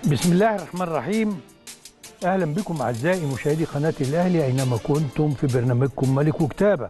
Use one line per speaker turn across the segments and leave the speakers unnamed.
بسم الله الرحمن الرحيم اهلا بكم اعزائي مشاهدي قناه الاهلي اينما كنتم في برنامجكم ملك كتابه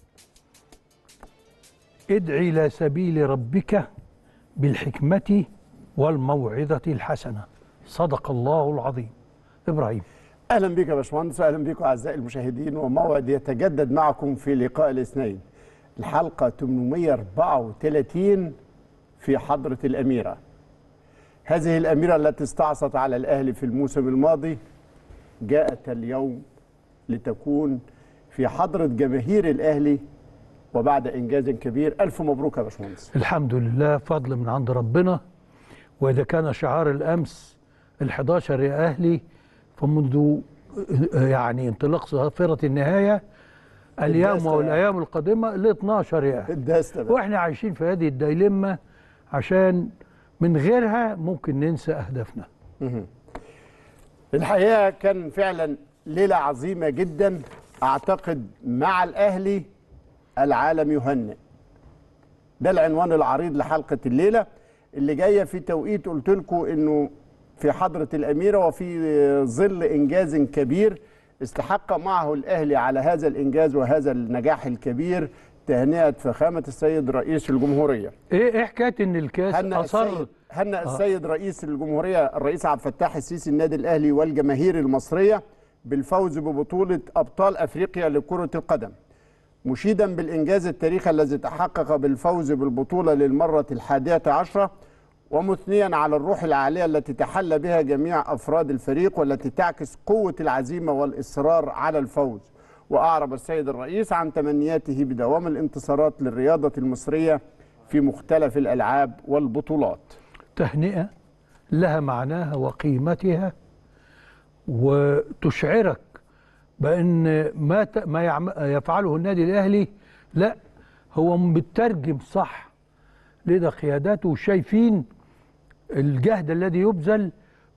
ادعي الى سبيل ربك بالحكمه والموعظه الحسنه صدق الله العظيم ابراهيم
اهلا بك يا باشمهندس واهلا بكم اعزائي المشاهدين وموعد يتجدد معكم في لقاء الاثنين الحلقه 834 في حضره الاميره هذه الاميره التي استعصت على الاهلي في الموسم الماضي جاءت اليوم لتكون في حضره جماهير الاهلي وبعد انجاز كبير الف مبروك يا باشمهندس
الحمد لله فضل من عند ربنا واذا كان شعار الامس ال11 يا اهلي فمنذ يعني انطلاق صافره النهايه اليوم
الدستة
والايام القادمه ل 12 يا اهلي
الدستة بقى.
واحنا عايشين في هذه الديلمه عشان من غيرها ممكن ننسى اهدافنا
الحقيقه كان فعلا ليله عظيمه جدا اعتقد مع الاهلي العالم يهنئ ده العنوان العريض لحلقه الليله اللي جايه في توقيت قلت لكم انه في حضره الاميره وفي ظل انجاز كبير استحق معه الاهلي على هذا الانجاز وهذا النجاح الكبير تهنئه فخامه السيد رئيس الجمهوريه
ايه ايه حكايه ان الكاس
هنأ
اصر
السيد هنأ السيد رئيس الجمهورية الرئيس عبد الفتاح السيسي النادي الأهلي والجماهير المصرية بالفوز ببطولة أبطال أفريقيا لكرة القدم مشيدا بالإنجاز التاريخي الذي تحقق بالفوز بالبطولة للمرة الحادية عشرة ومثنيا على الروح العالية التي تحلى بها جميع أفراد الفريق والتي تعكس قوة العزيمة والإصرار على الفوز وأعرب السيد الرئيس عن تمنياته بدوام الانتصارات للرياضة المصرية في مختلف الألعاب والبطولات
تهنئه لها معناها وقيمتها وتشعرك بان ما ت- ما يعم- يفعله النادي الاهلي لا هو مترجم صح لدى قياداته شايفين الجهد الذي يبذل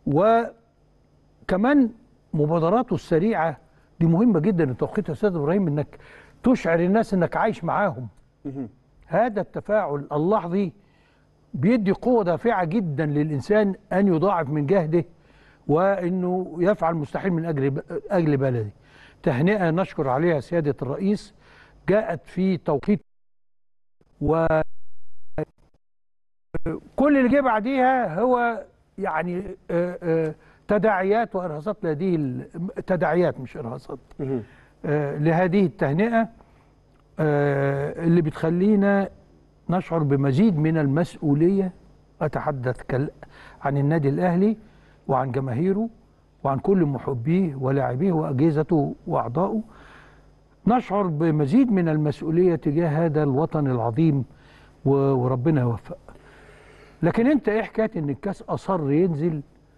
وكمان مبادراته السريعه دي مهمه جدا التوقيت يا استاذ ابراهيم انك تشعر الناس انك عايش معاهم هذا التفاعل اللحظي بيدي قوة دافعة جدا للإنسان أن يضاعف من جهده وأنه يفعل مستحيل من أجل أجل بلده تهنئة نشكر عليها سيادة الرئيس جاءت في توقيت و كل اللي جه بعديها هو يعني آه، آه، تداعيات وإرهاصات لهذه ال- تداعيات مش إرهاصات آه، لهذه التهنئة آه، اللي بتخلينا نشعر بمزيد من المسؤولية أتحدث كال- عن النادي الأهلي وعن جماهيره وعن كل محبيه ولاعبيه وأجهزته وأعضائه نشعر بمزيد من المسؤولية تجاه هذا الوطن العظيم و- وربنا يوفق لكن انت ايه حكايه ان الكاس اصر ينزل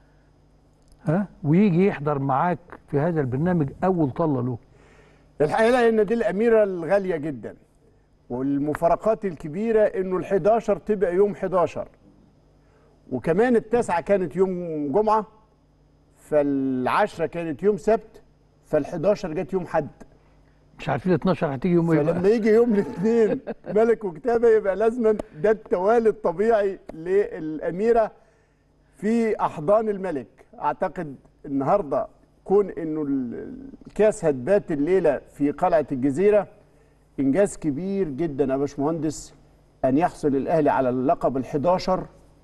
ها ويجي يحضر معاك في هذا البرنامج اول طله له
الحقيقة إن دي الأميرة الغالية جدا والمفارقات الكبيرة إنه ال11 تبقى يوم 11 وكمان التاسعة كانت يوم جمعة فالعشرة كانت يوم سبت فال11 جت يوم حد
مش عارفين 12 هتيجي يوم ايه
فلما
بقى
يجي يوم الاثنين ملك وكتابة يبقى لازما ده التوالي الطبيعي للأميرة في أحضان الملك أعتقد النهاردة كون إنه ال- الكاس هتبات الليلة في قلعة الجزيرة إنجاز كبير جدا يا باشمهندس أن يحصل الأهلي على اللقب ال11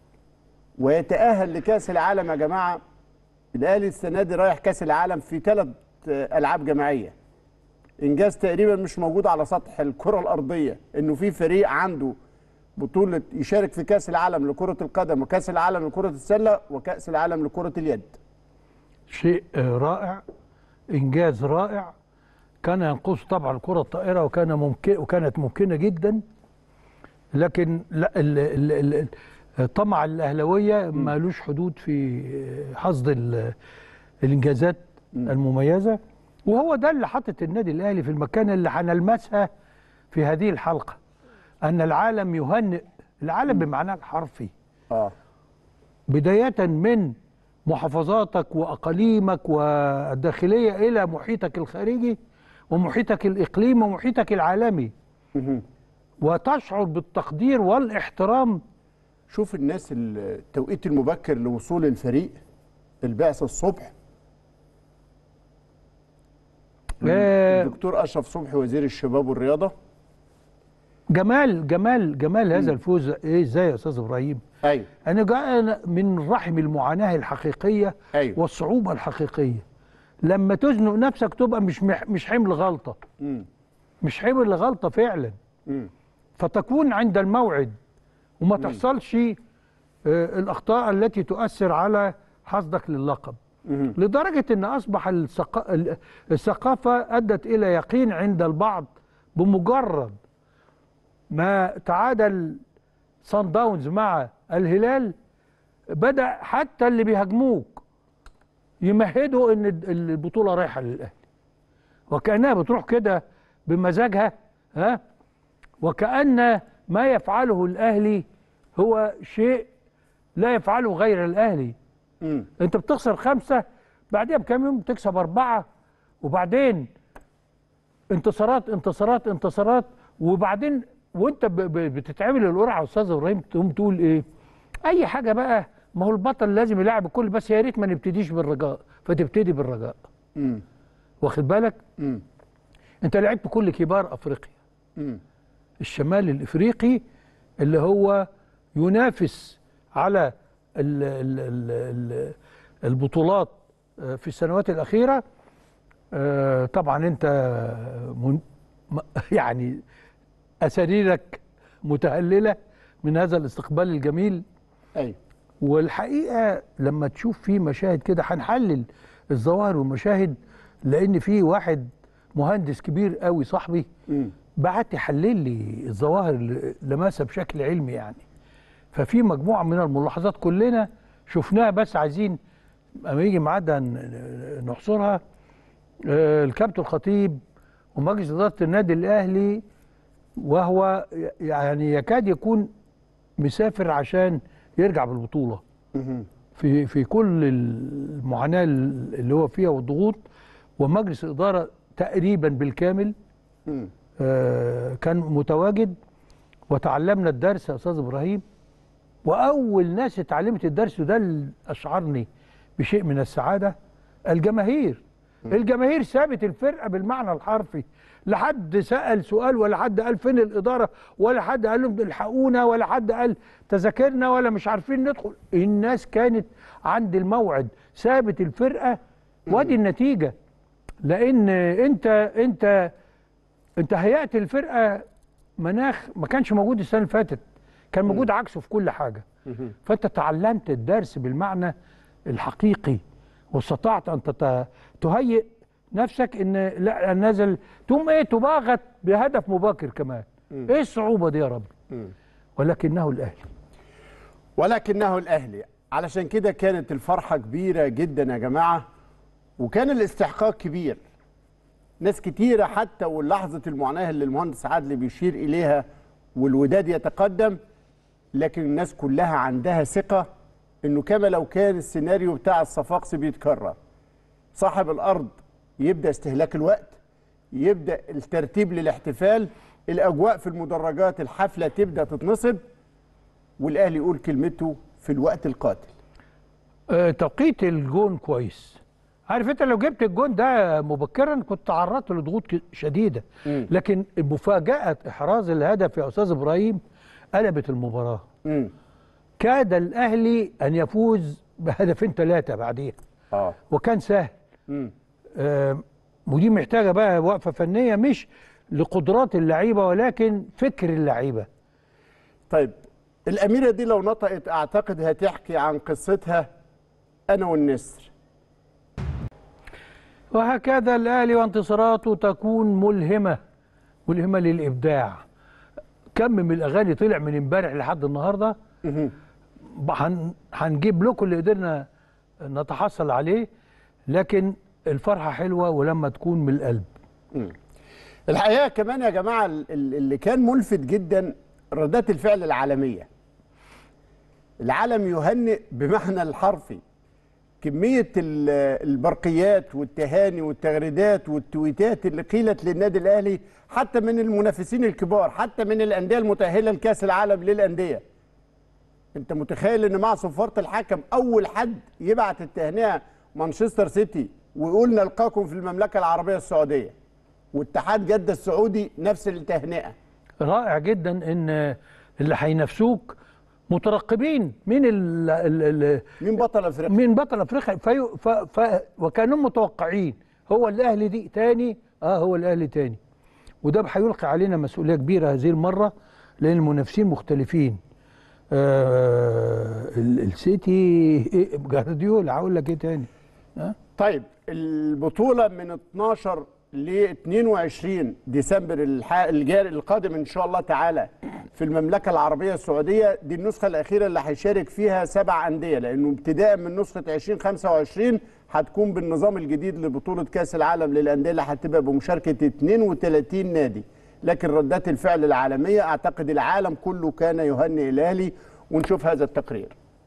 ويتأهل لكأس العالم يا جماعة الأهلي السنة دي رايح كأس العالم في ثلاث ألعاب جماعية انجاز تقريبا مش موجود على سطح الكره الارضيه انه في فريق عنده بطوله يشارك في كاس العالم لكره القدم وكاس العالم لكره السله وكاس العالم لكره اليد
شيء آه، رائع انجاز رائع كان ينقص طبعا الكره الطائره وكان ممكن وكانت ممكنه جدا لكن لا ال ال ال طمع الاهلاويه مالوش حدود في حصد ال- الانجازات المميزه وهو ده اللي حاطط النادي الاهلي في المكان اللي هنلمسها في هذه الحلقه ان العالم يهنئ العالم بمعناه الحرفي
اه
بداية من محافظاتك وأقاليمك والداخلية إلى محيطك الخارجي ومحيطك الإقليمي ومحيطك العالمي وتشعر بالتقدير والاحترام
شوف الناس التوقيت المبكر لوصول الفريق البعثه الصبح
آه،
الدكتور اشرف صبحي وزير الشباب والرياضه
جمال جمال جمال هذا الفوز ايه ازاي يا استاذ ابراهيم
ايوه
انا جاء من رحم المعاناه الحقيقيه
أيوة.
والصعوبه الحقيقيه لما تزنق نفسك تبقى مش مح- مش حمل غلطه
مم.
مش حمل غلطه فعلا
مم.
فتكون عند الموعد وما تحصلش آه، الاخطاء التي تؤثر على حصدك للقب
مم.
لدرجه ان اصبح الثقا- ال- الثقافه ادت الى يقين عند البعض بمجرد ما تعادل صن داونز مع الهلال بدا حتى اللي بيهاجموك يمهدوا ان الد- البطوله رايحه للاهلي وكانها بتروح كده بمزاجها ها وكأن ما يفعله الأهلي هو شيء لا يفعله غير الأهلي
مم.
أنت بتخسر خمسة بعدها بكام يوم تكسب أربعة وبعدين انتصارات انتصارات انتصارات وبعدين وانت ب- ب- بتتعمل القرعه يا استاذ ابراهيم تقوم تقول ايه؟ اي حاجه بقى ما هو البطل لازم يلاعب الكل بس يا ريت ما نبتديش بالرجاء فتبتدي بالرجاء
مم.
واخد بالك؟
مم.
انت لعبت كل كبار افريقيا
مم.
الشمال الافريقي اللي هو ينافس على ال ال ال ال البطولات آه، في السنوات الاخيره آه، طبعا انت من م- يعني اساريرك متهلله من هذا الاستقبال الجميل
ايوه
والحقيقه لما تشوف في مشاهد كده هنحلل الظواهر والمشاهد لان في واحد مهندس كبير قوي صاحبي
مم.
بعت يحلل لي الظواهر اللي لمسها بشكل علمي يعني ففي مجموعه من الملاحظات كلنا شفناها بس عايزين اما يجي ميعادها ن- نحصرها آه، الكابتن الخطيب ومجلس اداره النادي الاهلي وهو ي- يعني يكاد يكون مسافر عشان يرجع بالبطوله
مم.
في في كل المعاناه اللي هو فيها والضغوط ومجلس الاداره تقريبا بالكامل
مم.
آه، كان متواجد وتعلمنا الدرس يا استاذ ابراهيم واول ناس اتعلمت الدرس وده اللي اشعرني بشيء من السعاده الجماهير الجماهير سابت الفرقه بالمعنى الحرفي لا حد سال سؤال ولا حد قال فين الاداره ولا حد قال لهم الحقونا ولا حد قال تذاكرنا ولا مش عارفين ندخل الناس كانت عند الموعد سابت الفرقه وادي النتيجه لان انت انت انت هيأت الفرقه مناخ ما كانش موجود السنه اللي فاتت كان موجود عكسه في كل حاجه فانت تعلمت الدرس بالمعنى الحقيقي واستطعت ان تت- تهيئ نفسك ان لا نزل تقوم ايه تباغت بهدف مبكر كمان ايه الصعوبه دي يا رب
مم.
ولكنه الاهلي
ولكنه الاهلي علشان كده كانت الفرحه كبيره جدا يا جماعه وكان الاستحقاق كبير ناس كتيره حتى ولحظه المعاناه اللي المهندس عادل بيشير اليها والوداد يتقدم لكن الناس كلها عندها ثقه انه كما لو كان السيناريو بتاع الصفاقسي بيتكرر صاحب الارض يبدا استهلاك الوقت يبدا الترتيب للاحتفال الاجواء في المدرجات الحفله تبدا تتنصب والاهلي يقول كلمته في الوقت القاتل
آه، توقيت الجون كويس عارف انت لو جبت الجون ده مبكرا كنت تعرضت لضغوط ك- شديده
مم.
لكن مفاجاه احراز الهدف يا استاذ ابراهيم قلبت المباراه
امم
كاد الاهلي ان يفوز بهدفين ثلاثه بعديها
اه
وكان سهل
امم
آه، ودي محتاجه بقى وقفه فنيه مش لقدرات اللعيبه ولكن فكر اللعيبه
طيب الاميره دي لو نطقت اعتقد هتحكي عن قصتها انا والنسر
وهكذا الاهلي وانتصاراته تكون ملهمه ملهمه للابداع كم من الاغاني طلع من امبارح لحد النهارده
مهم.
هن- هنجيب لكم اللي قدرنا نتحصل عليه لكن الفرحه حلوه ولما تكون من القلب
الحقيقه كمان يا جماعه ال- ال- اللي كان ملفت جدا ردات الفعل العالميه العالم يهنئ بمعنى الحرفي كميه ال- البرقيات والتهاني والتغريدات والتويتات اللي قيلت للنادي الاهلي حتى من المنافسين الكبار حتى من الانديه المتاهله لكاس العالم للانديه انت متخيل ان مع صفاره الحكم اول حد يبعت التهنئه مانشستر سيتي ويقول نلقاكم في المملكه العربيه السعوديه واتحاد جده السعودي نفس التهنئه
رائع جدا ان اللي هينافسوك مترقبين مين ال ال
مين بطل افريقيا
مين بطل افريقيا في ف ف وكانهم متوقعين هو الاهلي دي تاني اه هو الاهلي تاني وده هيلقي علينا مسؤوليه كبيره هذه المره لان المنافسين مختلفين آه ال- السيتي إيه جارديولا هقول لك ايه تاني آه؟
طيب البطوله من 12 ل 22 ديسمبر الح- الجاري القادم ان شاء الله تعالى في المملكه العربيه السعوديه دي النسخه الاخيره اللي هيشارك فيها سبع انديه لانه ابتداء من نسخه 2025 هتكون بالنظام الجديد لبطوله كاس العالم للانديه اللي هتبقى بمشاركه 32 نادي لكن ردات الفعل العالميه اعتقد العالم كله كان يهنئ الاهلي ونشوف هذا التقرير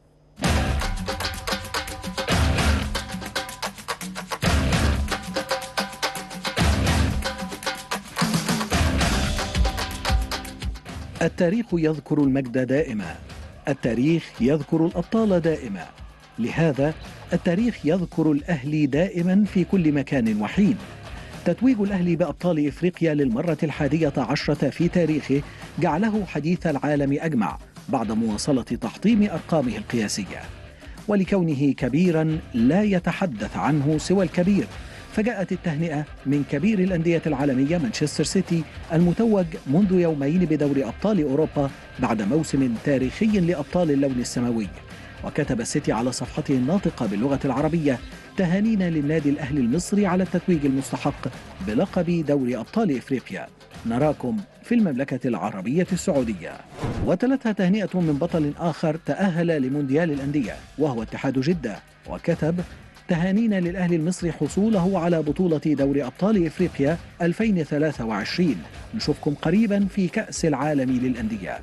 التاريخ يذكر المجد دائما التاريخ يذكر الأبطال دائما لهذا التاريخ يذكر الأهلي دائما في كل مكان وحين تتويج الأهلي بأبطال إفريقيا للمرة الحادية عشرة في تاريخه جعله حديث العالم أجمع بعد مواصلة تحطيم أرقامه القياسية ولكونه كبيرا لا يتحدث عنه سوى الكبير فجاءت التهنئة من كبير الأندية العالمية مانشستر سيتي المتوج منذ يومين بدوري أبطال أوروبا بعد موسم تاريخي لأبطال اللون السماوي وكتب السيتي على صفحته الناطقة باللغة العربية تهانينا للنادي الأهلي المصري على التتويج المستحق بلقب دوري أبطال إفريقيا نراكم في المملكة العربية السعودية وتلتها تهنئة من بطل آخر تأهل لمونديال الأندية وهو اتحاد جدة وكتب تهانينا للأهلي المصري حصوله على بطولة دوري أبطال إفريقيا 2023 نشوفكم قريبا في كأس العالم للأندية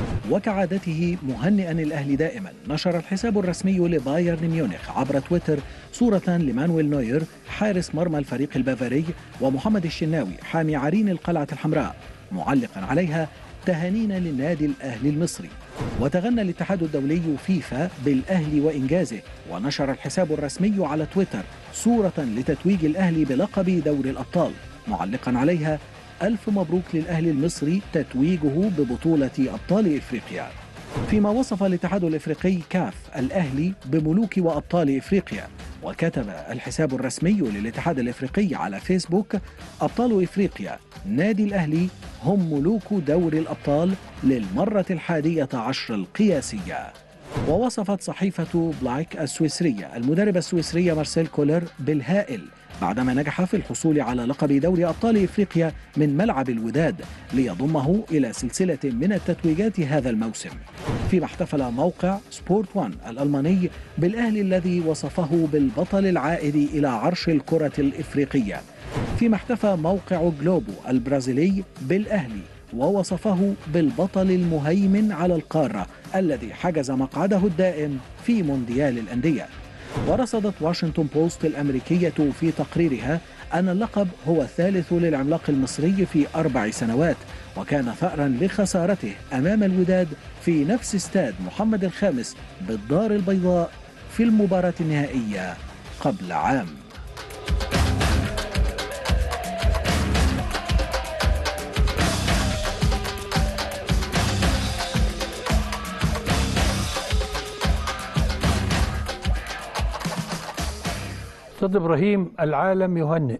وكعادته مهنئا الأهلي دائما نشر الحساب الرسمي لبايرن ميونخ عبر تويتر صورة لمانويل نوير حارس مرمى الفريق البافاري ومحمد الشناوي حامي عرين القلعة الحمراء معلقا عليها تهانينا للنادي الأهلي المصري وتغنى الاتحاد الدولي فيفا بالأهلي وإنجازه ونشر الحساب الرسمي على تويتر صورة لتتويج الأهلي بلقب دوري الأبطال معلقا عليها ألف مبروك للأهلي المصري تتويجه ببطولة أبطال إفريقيا فيما وصف الاتحاد الافريقي كاف الاهلي بملوك وابطال افريقيا وكتب الحساب الرسمي للاتحاد الافريقي على فيسبوك ابطال افريقيا نادي الاهلي هم ملوك دوري الابطال للمره الحاديه عشر القياسيه ووصفت صحيفة بلايك السويسرية المدرب السويسري مارسيل كولر بالهائل بعدما نجح في الحصول على لقب دوري أبطال إفريقيا من ملعب الوداد ليضمه إلى سلسلة من التتويجات هذا الموسم فيما احتفل موقع سبورت وان الألماني بالأهلي الذي وصفه بالبطل العائد إلى عرش الكرة الإفريقية فيما احتفى موقع جلوبو البرازيلي بالأهلي ووصفه بالبطل المهيمن على القارة الذي حجز مقعده الدائم في مونديال الأندية ورصدت واشنطن بوست الأمريكية في تقريرها أن اللقب هو الثالث للعملاق المصري في أربع سنوات وكان ثأرا لخسارته أمام الوداد في نفس استاد محمد الخامس بالدار البيضاء في المباراة النهائية قبل عام
استاذ ابراهيم العالم يهنئ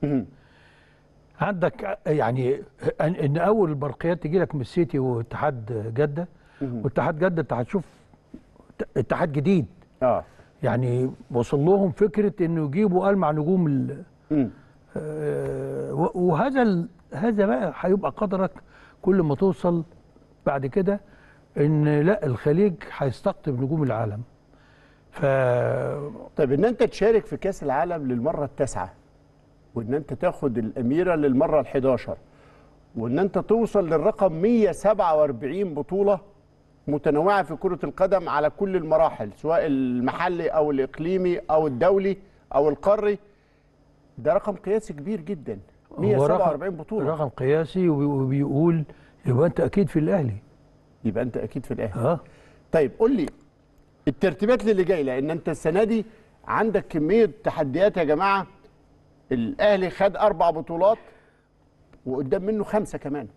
عندك يعني ان إن اول البرقيات تجي لك من السيتي واتحاد جده واتحاد جده انت هتشوف اتحاد جديد
اه
يعني وصل لهم فكره انه يجيبوا المع نجوم ال-
مم.
آه، و- وهذا ال- هذا بقى هيبقى قدرك كل ما توصل بعد كده ان لا الخليج هيستقطب نجوم العالم ف
طيب ان انت تشارك في كاس العالم للمره التاسعه وان انت تاخد الاميره للمره ال11 وان انت توصل للرقم 147 بطوله متنوعه في كره القدم على كل المراحل سواء المحلي او الاقليمي او الدولي او القاري ده رقم قياسي كبير جدا
هو
147
رقم-
بطوله
رقم قياسي وبي- وبيقول يبقى انت اكيد في الاهلي
يبقى انت اكيد في الاهلي
اه
طيب قول لي الترتيبات اللي جايه لان انت السنه دي عندك كميه تحديات يا جماعه الاهلي خد اربع بطولات وقدام منه خمسه كمان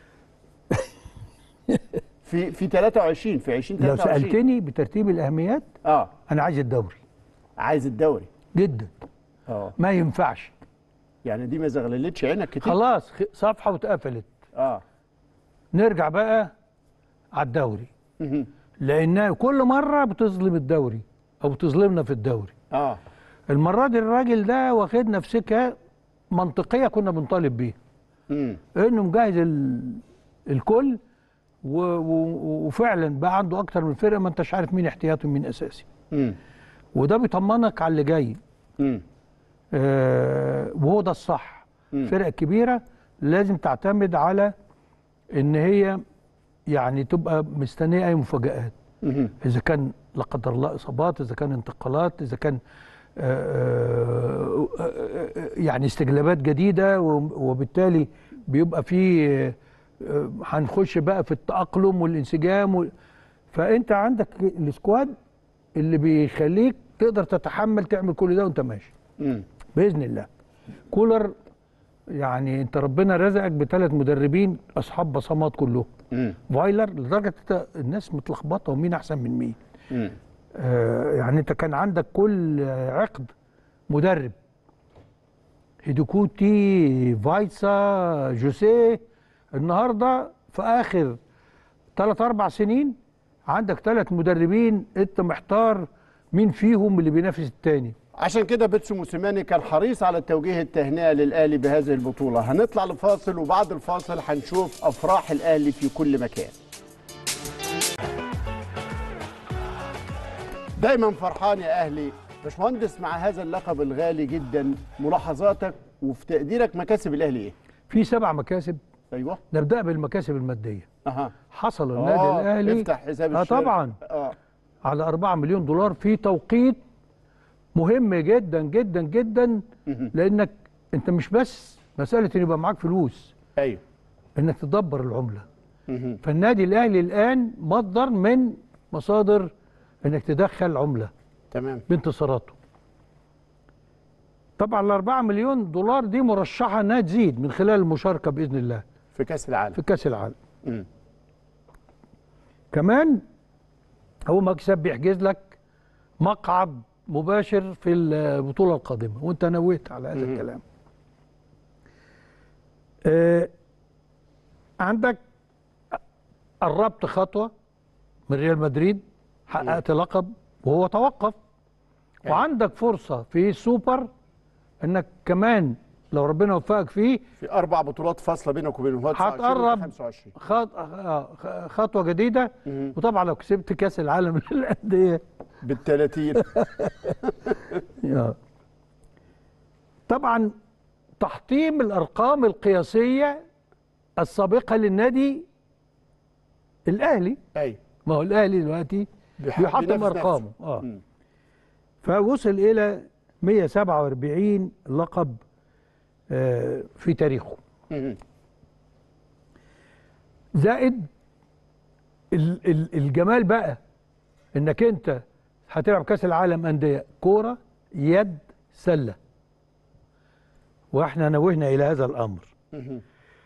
في في 23 في 20
لو
23
سالتني بترتيب الاهميات
اه
انا عايز الدوري
عايز الدوري
جدا
اه
ما ينفعش
يعني دي ما زغللتش عينك كتير
خلاص خ- صفحه واتقفلت
اه
نرجع بقى على الدوري
مهم.
لانها كل مره بتظلم الدوري او بتظلمنا في الدوري
اه
المره دي الراجل ده واخدنا في سكه منطقيه كنا بنطالب بيها
امم
انه مجهز ال... الكل و... و... وفعلا بقى عنده اكتر من فرقه ما انتش عارف مين احتياطي ومين اساسي
امم
وده بيطمنك على اللي جاي
امم
آه وهو ده الصح
مم.
فرق كبيره لازم تعتمد على ان هي يعني تبقى مستنيه اي مفاجآت
مهم.
اذا كان لا قدر الله اصابات اذا كان انتقالات اذا كان آه، آه، آه، يعني استجلابات جديده وب- وبالتالي بيبقى في آه، آه، هنخش بقى في التاقلم والانسجام وال- فانت عندك السكواد اللي بيخليك تقدر تتحمل تعمل كل ده وانت ماشي
امم
باذن الله كولر يعني انت ربنا رزقك بثلاث مدربين اصحاب بصمات كلهم
امم
فايلر لدرجه انت الناس متلخبطه ومين احسن من مين
امم
آه، يعني انت كان عندك كل آه، عقد مدرب هيدوكوتي فايتسا جوسيه النهارده في اخر ثلاث اربع سنين عندك ثلاث مدربين انت محتار مين فيهم اللي بينافس التاني
عشان كده بيتسو موسيماني كان حريص على توجيه التهنئه للاهلي بهذه البطوله هنطلع لفاصل وبعد الفاصل هنشوف افراح الاهلي في كل مكان دايما فرحان يا اهلي باشمهندس مع هذا اللقب الغالي جدا ملاحظاتك وفي تقديرك مكاسب الاهلي ايه
في سبع مكاسب
ايوه
نبدا بالمكاسب الماديه
اها
حصل النادي
آه،
الاهلي
افتح حساب
اه
الشركة.
طبعا
اه
على 4 مليون دولار في توقيت مهم جدا جدا جدا
مهم.
لانك انت مش بس مساله ان يبقى معاك فلوس
ايوه
انك تدبر العمله
مهم.
فالنادي الاهلي الان مصدر من مصادر انك تدخل عمله
تمام
بانتصاراته طبعا ال 4 مليون دولار دي مرشحه انها تزيد من خلال المشاركه باذن الله
في كاس العالم
في كاس العالم
مم.
كمان هو مكسب بيحجز لك مقعد مباشر في البطولة القادمة وانت نويت على هذا
مم.
الكلام آه عندك قربت خطوة من ريال مدريد حققت لقب وهو توقف
أيوة.
وعندك فرصة في السوبر انك كمان لو ربنا وفقك فيه
في اربع بطولات فاصله بينك وبينهم هو 29
هتقرب
25
خط... آه، خطوة جديدة
مم.
وطبعا لو كسبت كاس العالم للأندية
بال 30
يا. طبعا تحطيم الارقام القياسيه السابقه للنادي الاهلي
ايوه
ما هو الاهلي دلوقتي
بيح-
بيحطم
بينافس
ارقامه
نفسه.
اه
مم.
فوصل الى 147 لقب آه، في تاريخه
مم.
زائد ال- ال- الجمال بقى انك انت هتلعب كاس العالم انديه كوره يد سله واحنا نوهنا الى هذا الامر
مم.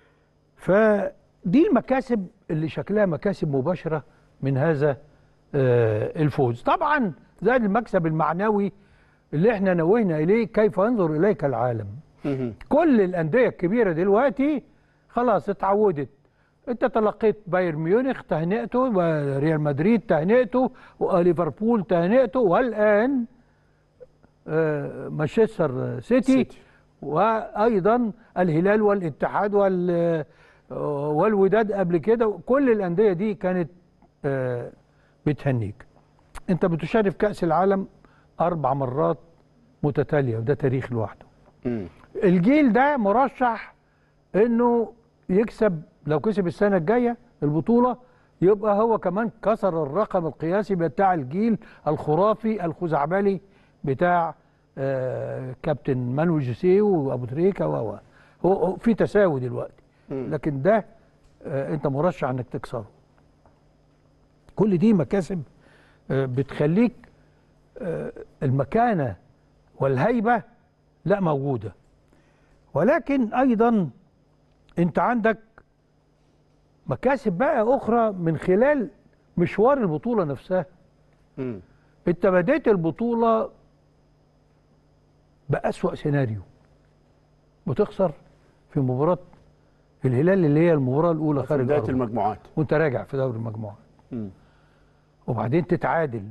فدي المكاسب اللي شكلها مكاسب مباشره من هذا آه، الفوز طبعا زائد المكسب المعنوي اللي احنا نوهنا اليه كيف ينظر اليك العالم
مم.
كل الانديه الكبيره دلوقتي خلاص اتعودت انت تلقيت بايرن ميونخ تهنئته وريال مدريد تهنئته وليفربول تهنئته والان آه، مانشستر سيتي
سيتي.
وايضا الهلال والاتحاد وال آه، والوداد قبل كده كل الانديه دي كانت آه، بتهنيك انت بتشارك كاس العالم اربع مرات متتاليه وده تاريخ لوحده
مم.
الجيل ده مرشح انه يكسب لو كسب السنه الجايه البطوله يبقى هو كمان كسر الرقم القياسي بتاع الجيل الخرافي الخزعبلي بتاع آه كابتن مانويل جوسيه وابو تريكه و و. هو هو في تساوي دلوقتي
مم.
لكن ده آه انت مرشح انك تكسره كل دي مكاسب آه، بتخليك آه، المكانه والهيبه لا موجوده ولكن ايضا انت عندك مكاسب بقى اخرى من خلال مشوار البطوله نفسها
مم.
انت بديت البطوله بأسوأ سيناريو وتخسر في مباراة الهلال اللي هي المباراة الأولى
في
خارج
بدايه
أرضك
المجموعات
وأنت راجع في دوري المجموعات
مم.
وبعدين تتعادل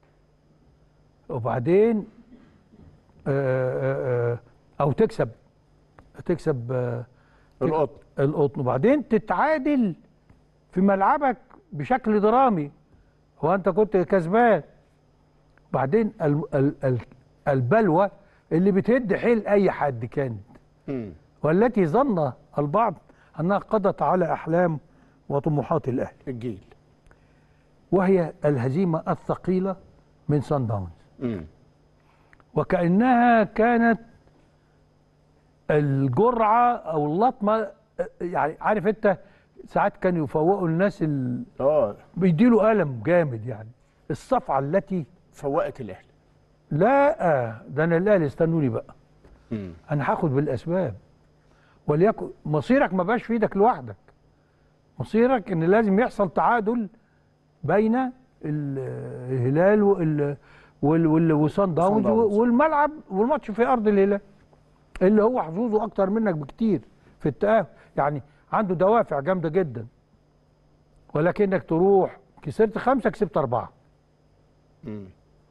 وبعدين آه، آه، آه، أو تكسب تكسب آه،
القطن
القطن وبعدين تتعادل في ملعبك بشكل درامي هو انت كنت كسبان بعدين ال ال ال البلوى اللي بتهد حيل اي حد كانت
مم.
والتي ظن البعض انها قضت على احلام وطموحات الاهلي
الجيل
وهي الهزيمه الثقيله من سان داونز
مم.
وكانها كانت الجرعه او اللطمه يعني عارف انت ساعات كانوا يفوقوا الناس اللي
اه
بيديله ألم جامد يعني الصفعة التي
فوقت الاهلي
لا ده أنا الأهلي استنوني بقى
مم.
أنا هاخد بالأسباب وليكن مصيرك ما بقاش في إيدك لوحدك مصيرك إن لازم يحصل تعادل بين ال- الهلال وال وال وال وصن داونز
داونز.
والملعب والماتش في أرض الهلال اللي هو حظوظه أكتر منك بكتير في التأهل يعني عنده دوافع جامدة جدا ولكنك تروح كسبت خمسة كسبت أربعة
مم.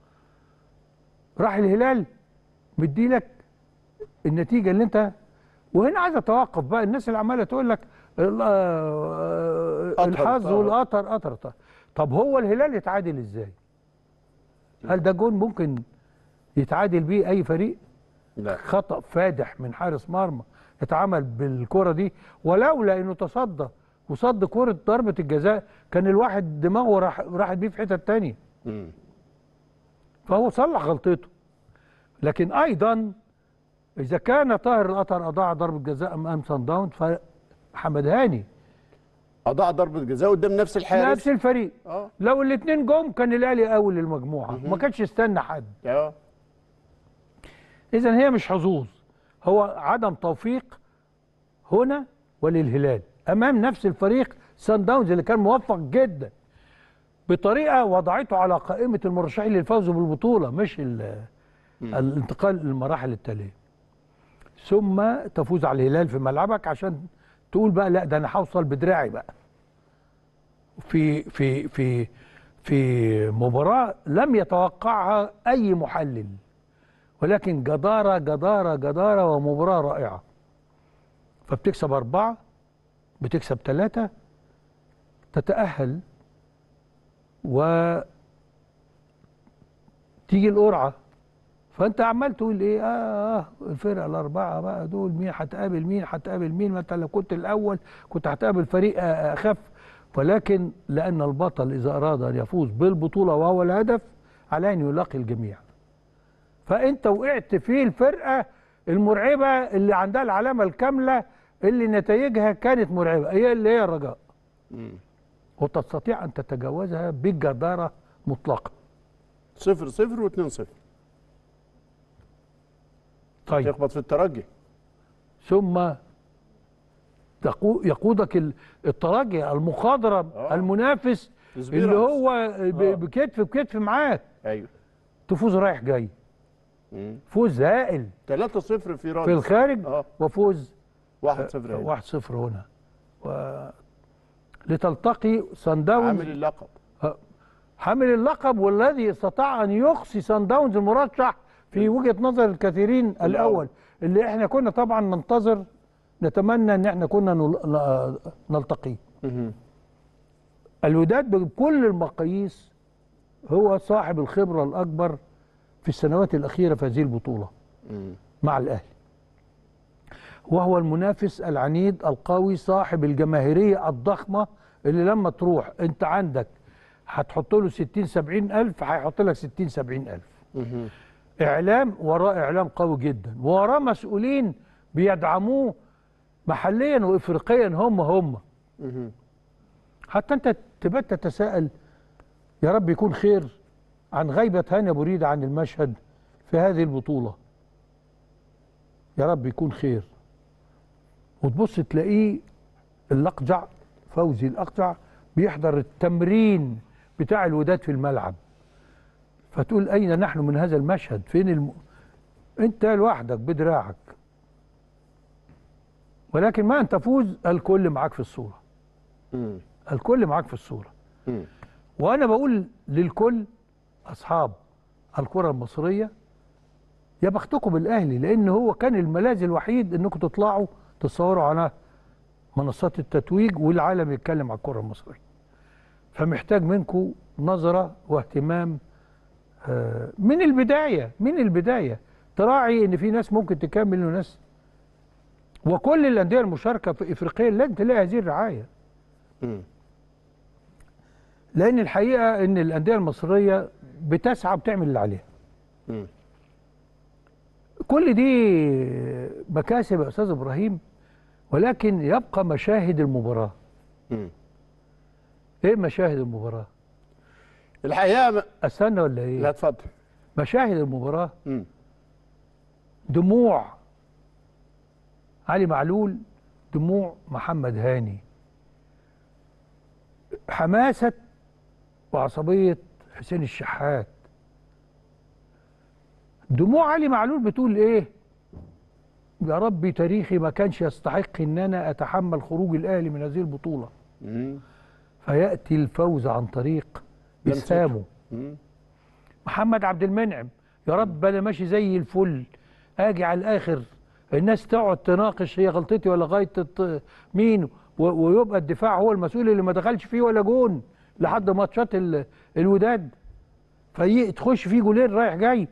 راح الهلال مديلك النتيجه اللي انت وهنا عايز اتوقف بقى الناس اللي عماله تقول لك ال- آه،
قطر،
الحظ
آه.
والقطر قطر قطر. طب هو الهلال يتعادل ازاي؟ هل ده جون ممكن يتعادل بيه اي فريق؟
لا
خطأ فادح من حارس مرمى اتعمل بالكرة دي ولولا انه تصدى وصد كرة ضربة الجزاء كان الواحد دماغه راح راحت بيه في حتة تانية
مم.
فهو صلح غلطته لكن ايضا اذا كان طاهر القطر اضاع ضربه جزاء امام سان داونز فحمد هاني
اضاع ضربه جزاء قدام نفس الحارس
نفس الفريق
اه
لو الاثنين جم كان الاهلي اول للمجموعه ما كانش استنى حد
اه
اذا هي مش حظوظ هو عدم توفيق هنا وللهلال امام نفس الفريق سان داونز اللي كان موفق جدا بطريقه وضعته على قائمه المرشحين للفوز بالبطوله مش ال- الانتقال للمراحل التاليه ثم تفوز على الهلال في ملعبك عشان تقول بقى لا ده انا هوصل بدراعي بقى في في في في مباراه لم يتوقعها اي محلل ولكن جدارة جدارة جدارة ومباراة رائعة فبتكسب أربعة بتكسب ثلاثة تتأهل و تيجي القرعة فأنت عمال تقول إيه آه, آه الفرقة الأربعة بقى دول مين هتقابل مين هتقابل مين ما أنت لو كنت الأول كنت هتقابل فريق آه، أخف ولكن لأن البطل إذا أراد أن يفوز بالبطولة وهو الهدف عليه أن يلاقي الجميع فانت وقعت في الفرقه المرعبه اللي عندها العلامه الكامله اللي نتائجها كانت مرعبه هي اللي هي الرجاء
مم.
وتستطيع ان تتجاوزها بجداره مطلقه
صفر صفر واثنين صفر
طيب
تخبط في الترجي
ثم تقو- يقودك ال- الترجي المخاضره
آه.
المنافس
سبيرامز.
اللي هو ب-
آه.
بكتف بكتف معاك
ايوه
تفوز رايح جاي
مم.
فوز هائل
3 0 في رادس
في الخارج
اه
وفوز
1 0 هنا.
واحد صفر هنا و... لتلتقي سان داونز
عامل اللقب
حامل اللقب والذي استطاع ان يقصي سان داونز المرشح في وجهه نظر الكثيرين الاول اللي احنا كنا طبعا ننتظر نتمنى ان احنا كنا نل... ن- نلتقيه
مهم.
الوداد بكل المقاييس هو صاحب الخبره الاكبر في السنوات الاخيره في هذه البطوله
مم.
مع الاهلي وهو المنافس العنيد القوي صاحب الجماهيريه الضخمه اللي لما تروح انت عندك هتحط له 60 70 الف هيحط لك 60 70 الف
مهم.
اعلام وراه اعلام قوي جدا وراه مسؤولين بيدعموه محليا وافريقيا هم هم
مهم.
حتى انت تبقى تتساءل يا رب يكون خير عن غيبة هاني أبو ريدة عن المشهد في هذه البطولة يا رب يكون خير وتبص تلاقيه الأقجع فوزي الأقجع بيحضر التمرين بتاع الوداد في الملعب فتقول أين نحن من هذا المشهد فين الم... أنت لوحدك بدراعك ولكن ما أن تفوز الكل معاك في الصورة
مم.
الكل معاك في الصورة
مم.
وانا بقول للكل اصحاب الكره المصريه يا بختكم الاهلي لان هو كان الملاذ الوحيد انكم تطلعوا تصوروا على منصات التتويج والعالم يتكلم على الكره المصريه فمحتاج منكم نظره واهتمام آه، من البدايه من البدايه تراعي ان في ناس ممكن تكمل وناس وكل الانديه المشاركه في افريقيا لازم تلاقي هذه الرعايه
مم.
لان الحقيقه ان الانديه المصريه بتسعى بتعمل اللي عليها
مم.
كل دي مكاسب يا استاذ ابراهيم ولكن يبقى مشاهد المباراه
مم.
ايه مشاهد المباراه
الحقيقه م...
استنى ولا ايه
لا اتفضل
مشاهد المباراه
مم.
دموع علي معلول دموع محمد هاني حماسه وعصبيه حسين الشحات دموع علي معلول بتقول ايه يا ربي تاريخي ما كانش يستحق ان انا اتحمل خروج الاهلي من هذه البطوله
مم.
فياتي الفوز عن طريق
لمسته.
اسهامه
مم.
محمد عبد المنعم يا رب انا ماشي زي الفل اجي على الاخر الناس تقعد تناقش هي غلطتي ولا غلطه مين و- ويبقى الدفاع هو المسؤول اللي ما دخلش فيه ولا جون لحد ماتشات ال- الوداد فتخش فيه جولين رايح جاي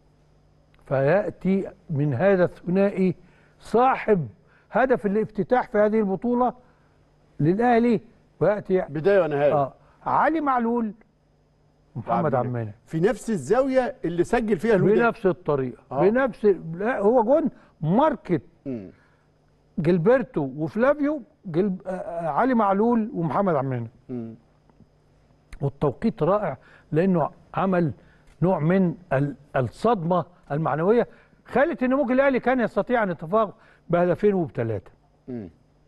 فياتي من هذا الثنائي صاحب هدف الافتتاح في هذه البطوله للاهلي وياتي
بدايه ونهايه
اه علي معلول محمد عبد المنعم
في نفس الزاويه اللي سجل فيها الوداد
بنفس الطريقه
آه.
بنفس لا هو جون ماركت
مم.
جilberto وفلافيو جل... آه، آه، علي معلول ومحمد عبد المنعم
مم.
والتوقيت رائع لانه عمل نوع من ال- الصدمه المعنويه خلت ان ممكن الاهلي كان يستطيع ان يتفوق بهدفين وبثلاثه
مم.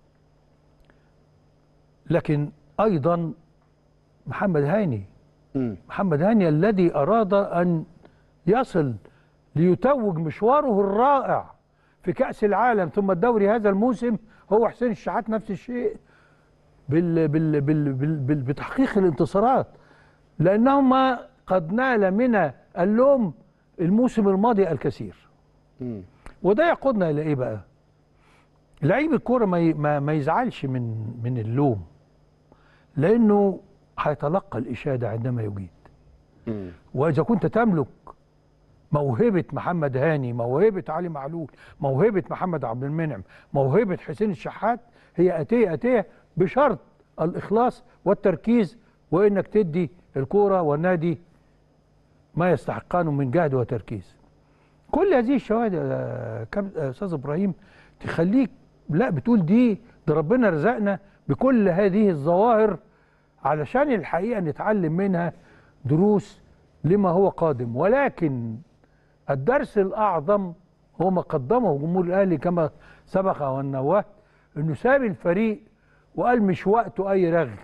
لكن ايضا محمد هاني
مم.
محمد هاني الذي أراد أن يصل ليتوج مشواره الرائع في كأس العالم ثم الدوري هذا الموسم هو حسين الشحات نفس الشيء بال بال بال بال بال بتحقيق الانتصارات لأنهما قد نال من اللوم الموسم الماضي الكثير
مم.
وده يقودنا إلى إيه بقى؟ لعيب الكورة ما ي- ما ما يزعلش من من اللوم لأنه هيتلقى الإشادة عندما يجيد
مم.
واذا كنت تملك موهبه محمد هاني موهبه علي معلول موهبه محمد عبد المنعم موهبه حسين الشحات هي اتيه اتيه بشرط الاخلاص والتركيز وانك تدي الكوره والنادي ما يستحقانه من جهد وتركيز كل هذه الشواهد يا كاب- يا استاذ ابراهيم تخليك لا بتقول دي ده ربنا رزقنا بكل هذه الظواهر علشان الحقيقه نتعلم منها دروس لما هو قادم ولكن الدرس الاعظم هو ما قدمه جمهور الاهلي كما سبق والنواه انه ساب الفريق وقال مش وقته اي رغي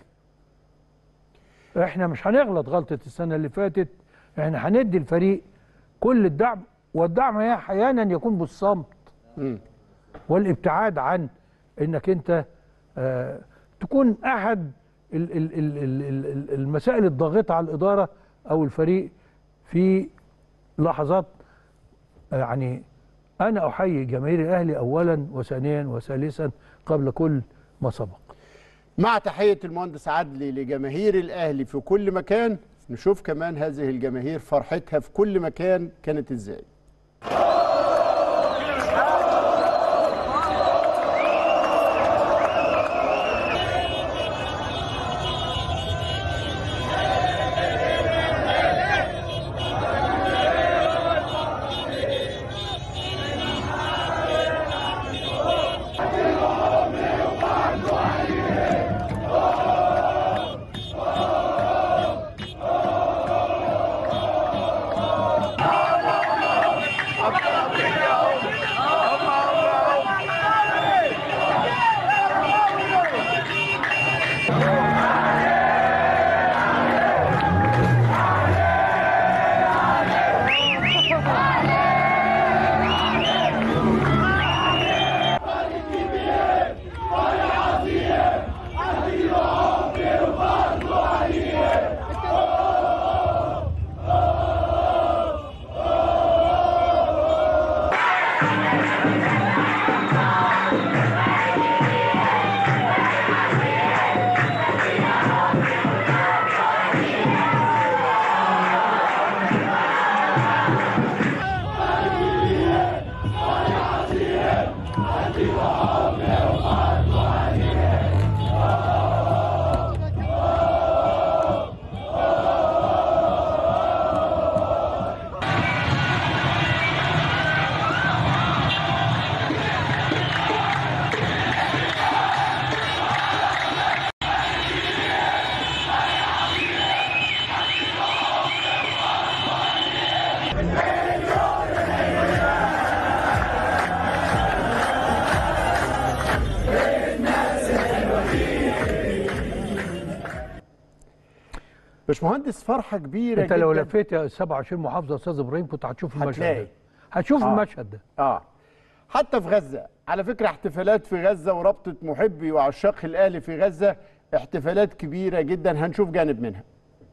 احنا مش هنغلط غلطه السنه اللي فاتت احنا هندي الفريق كل الدعم والدعم هي احيانا يكون بالصمت
مم.
والابتعاد عن انك انت آه تكون احد ال- ال- ال- ال- ال- ال- المسائل الضاغطه على الاداره او الفريق في لحظات آه، يعني انا احيي جماهير الاهلي اولا وثانيا وثالثا قبل كل ما سبق
مع تحية المهندس عدلي لجماهير الأهلي في كل مكان نشوف كمان هذه الجماهير فرحتها في كل مكان كانت ازاي باشمهندس فرحه كبيره
انت لو
جداً.
لفيت يا 27 محافظه يا استاذ ابراهيم كنت هتشوف المشهد
هتلاقي.
ده هتشوف
آه.
المشهد ده
اه حتى في غزه على فكره احتفالات في غزه ورابطه محبي وعشاق الاهلي في غزه احتفالات كبيره جدا هنشوف جانب منها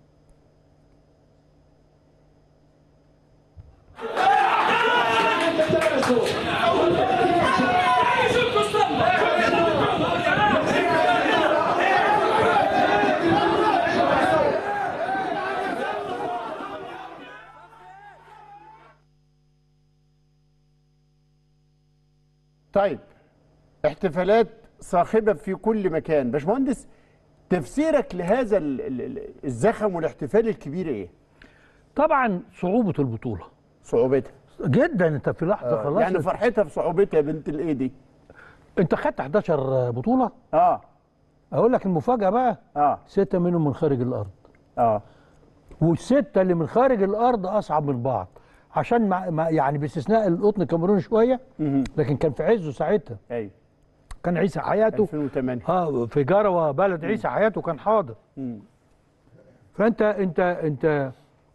طيب احتفالات صاخبه في كل مكان باشمهندس تفسيرك لهذا ال- ال- ال- الزخم والاحتفال الكبير ايه
طبعا صعوبه البطوله
صعوبتها
جدا انت في لحظه خلاص
يعني فرحتها في صعوبتها يا بنت الايه دي
انت خدت 11 بطوله
اه
اقول لك المفاجاه بقى
اه
سته منهم من خارج الارض
اه
والسته اللي من خارج الارض اصعب من بعض عشان مع مع- يعني باستثناء القطن الكاميروني شويه
مهم.
لكن كان في عزه ساعتها
ايوه
كان عيسى حياته
2008
اه في جروه بلد عيسى حياته كان حاضر
مم.
فانت انت انت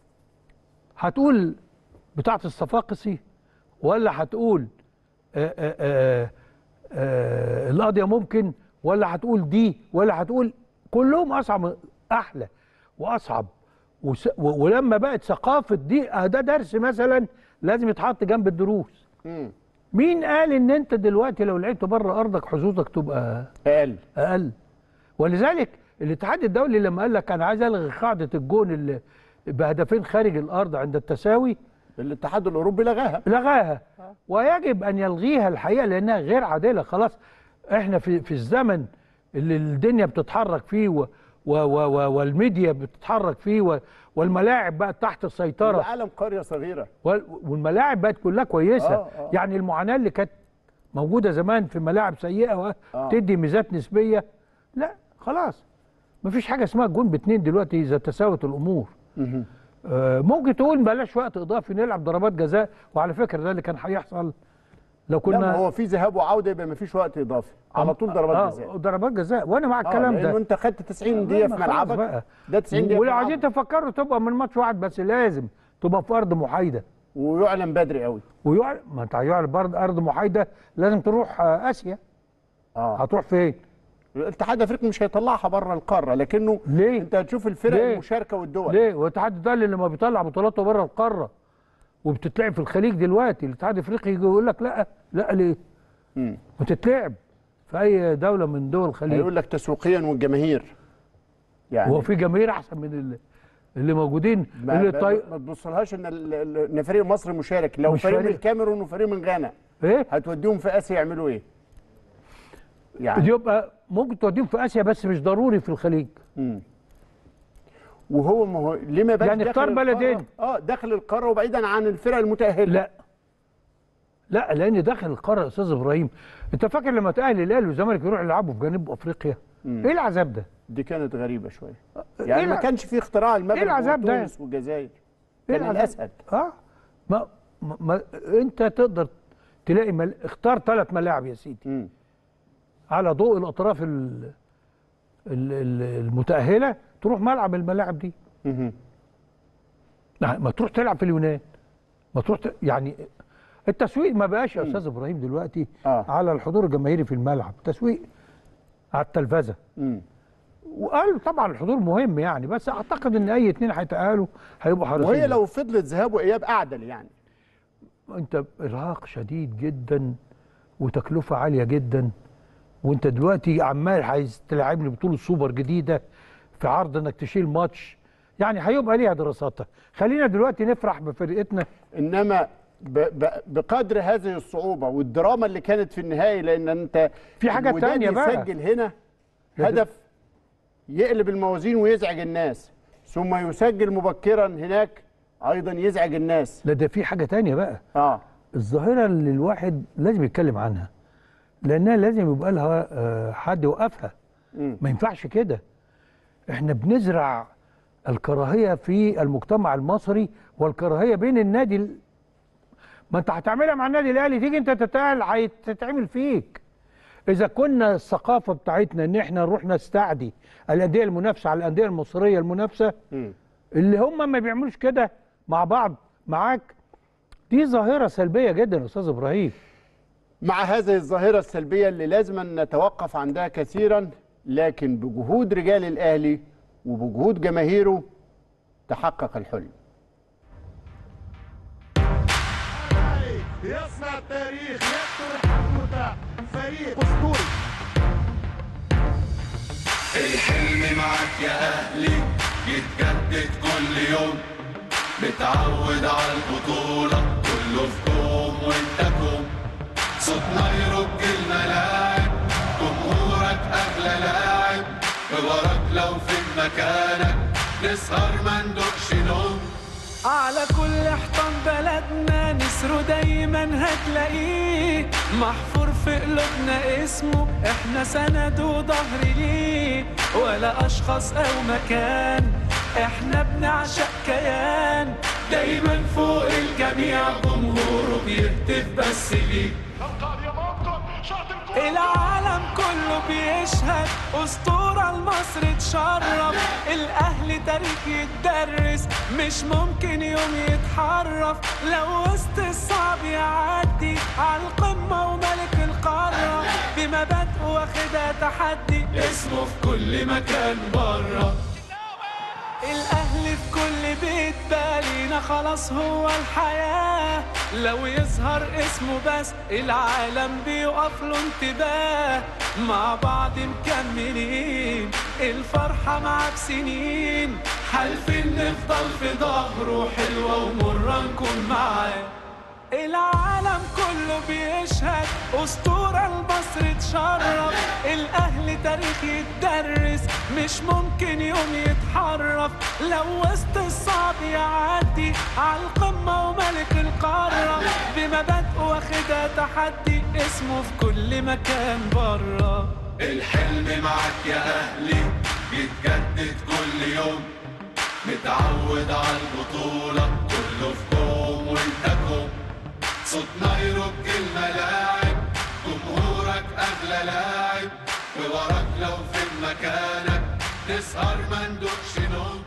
هتقول بتاعه الصفاقسي ولا هتقول آآ آآ آآ القضيه ممكن ولا هتقول دي ولا هتقول كلهم اصعب احلى واصعب وس و- ولما بقت ثقافه دي آه ده درس مثلا لازم يتحط جنب الدروس
مم.
مين قال ان انت دلوقتي لو لعبت بره ارضك حظوظك تبقى
اقل
اقل ولذلك الاتحاد الدولي لما قال لك انا عايز الغي قاعده الجون اللي بهدفين خارج الارض عند التساوي
الاتحاد الاوروبي لغاها
لغاها ويجب ان يلغيها الحقيقه لانها غير عادله خلاص احنا في في الزمن اللي الدنيا بتتحرك فيه و و و و والميديا بتتحرك فيه و والملاعب بقت تحت السيطره
العالم قريه صغيره
وال- والملاعب بقت كلها كويسه
آه، آه.
يعني المعاناه اللي كانت موجوده زمان في ملاعب سيئه
آه.
وتدي ميزات نسبيه لا خلاص مفيش حاجه اسمها جون باتنين دلوقتي اذا تساوت الامور
مهم.
آه، ممكن تقول بلاش وقت اضافي نلعب ضربات جزاء وعلى فكره ده اللي كان هيحصل لو
لا ما
كنا
هو في ذهاب وعوده يبقى ما فيش وقت اضافي على طول ضربات
آه،
جزاء
ضربات جزاء وانا مع
آه،
الكلام
لانه
ده
انت خدت 90 دقيقه في
ما خلاص
ملعبك
بقى.
ده 90 دقيقه في
ولو عايزين
ملعبك.
تفكروا تبقى من ماتش واحد بس لازم تبقى في ارض محايده
ويعلن بدري قوي
ويعلن ما انت هيعلن برضه ارض محايده لازم تروح آه، اسيا
اه
هتروح فين؟
الاتحاد الافريقي مش هيطلعها بره القاره لكنه
ليه؟
انت هتشوف الفرق
ليه؟
المشاركه والدول
ليه؟ والاتحاد الدولي لما بيطلع بطولاته بره القاره وبتتلعب في الخليج دلوقتي الاتحاد الافريقي يجي يقول لك لا لا ليه؟
مم.
وتتلعب في اي دوله من دول الخليج
هيقول لك تسويقيا والجماهير يعني
هو في جماهير احسن من اللي, اللي موجودين
ما,
اللي
ما,
طي...
ما تبصلهاش ان ال- ال- ان فريق مصر مشارك لو
مش
فريق من
فريق.
الكاميرون وفريق من غانا
ايه؟
هتوديهم في اسيا يعملوا ايه؟ يعني
يبقى ممكن توديهم في اسيا بس مش ضروري في الخليج
مم. وهو ما هو ليه ما يبقاش
يعني
داخل
اختار
القارة-
بلدين.
اه داخل القاره وبعيدا عن الفرق المتاهله
لا لا لان داخل القاره يا استاذ ابراهيم انت فاكر لما تاهلي الاهلي والزمالك يروحوا يلعبوا في جنوب افريقيا
مم.
ايه العذاب ده؟
دي كانت غريبه شويه
إيه
يعني ما
الع-
كانش في اختراع المغرب
إيه العذاب ده؟
وتونس والجزائر
ايه
كان
العذاب؟
الاسهل
اه ما, ما, ما انت تقدر تلاقي مل... اختار ثلاث ملاعب يا سيدي
مم.
على ضوء الاطراف ال... ال- ال- المتاهله تروح ملعب الملاعب دي
مهم.
لا، ما تروح تلعب في اليونان ما تروح ت... يعني التسويق ما بقاش يا استاذ ابراهيم دلوقتي
آه.
على الحضور الجماهيري في الملعب تسويق على التلفزه
مم.
وقال طبعا الحضور مهم يعني بس اعتقد ان اي اتنين هيتاهلوا هيبقوا حريصين
وهي لو فضلت ذهاب واياب اعدل يعني
انت ارهاق شديد جدا وتكلفه عاليه جدا وانت دلوقتي عمال عايز تلعبني بطوله سوبر جديده في عرض انك تشيل ماتش يعني هيبقى ليها دراساتها خلينا دلوقتي نفرح بفرقتنا
انما ب ب بقدر هذه الصعوبه والدراما اللي كانت في النهائي لان انت
في حاجة
الوداد
تانية بقى.
يسجل هنا
ده-
هدف يقلب الموازين ويزعج الناس ثم يسجل مبكرا هناك ايضا يزعج الناس
لا ده في حاجه تانية بقى
اه
الظاهره اللي الواحد لازم يتكلم عنها لانها لازم يبقى لها آه، حد يوقفها
مم.
ما ينفعش كده احنا بنزرع الكراهيه في المجتمع المصري والكراهيه بين النادي ال- ما انت هتعملها مع النادي الاهلي تيجي انت تتقال هتتعمل فيك اذا كنا الثقافه بتاعتنا ان احنا نروح نستعدي الانديه المنافسه على الانديه المصريه المنافسه
مم.
اللي هم ما بيعملوش كده مع بعض معاك دي ظاهره سلبيه جدا يا استاذ ابراهيم
مع هذه الظاهرة السلبية اللي لازم نتوقف عندها كثيرا لكن بجهود رجال الأهلي وبجهود جماهيره تحقق الحلم
يصنع التاريخ يكتب حدوته فريق اسطوري
الحلم معاك يا أهلي يتجدد كل يوم متعود على البطولة كله في كوم وانت كوم صوتنا يرج الملاعب جمهورك أغلى لاعب بوراك لو في مكانك نسهر ما ندوقش نوم
على كل حيطان بلدنا نسره دايما هتلاقيه محفور في قلوبنا اسمه احنا سند وظهر ليه ولا اشخاص او مكان احنا بنعشق كيان دايما فوق الجميع جمهوره بيهتف بس ليه العالم كله بيشهد أسطورة لمصر تشرف الأهلي تاريخ يتدرس مش ممكن يوم يتحرف لو وسط الصعب يعدي على القمة وملك القارة بمبادئه واخدها تحدي اسمه في كل مكان بره الأهلي في كل بيت بالينا خلاص هو الحياة لو يظهر اسمه بس العالم بيقف له انتباه مع بعض مكملين الفرحة معاك سنين حالفين نفضل في ظهره حلوة ومرة نكون معاه العالم كله بيشهد أسطورة لمصر تشرف الأهلي تاريخ يتدرس مش ممكن يوم يتحرف لو وسط الصعب يعدي على القمة وملك القارة بمبادئه واخدها تحدي اسمه في كل مكان بره
الحلم معاك يا أهلي بيتجدد كل يوم متعود على البطولة كله في كوم وانت كوم صوتنا يرج الملاعب جمهورك أغلى لاعب بوراك لو في مكانك نسهر ما ندوقش نوم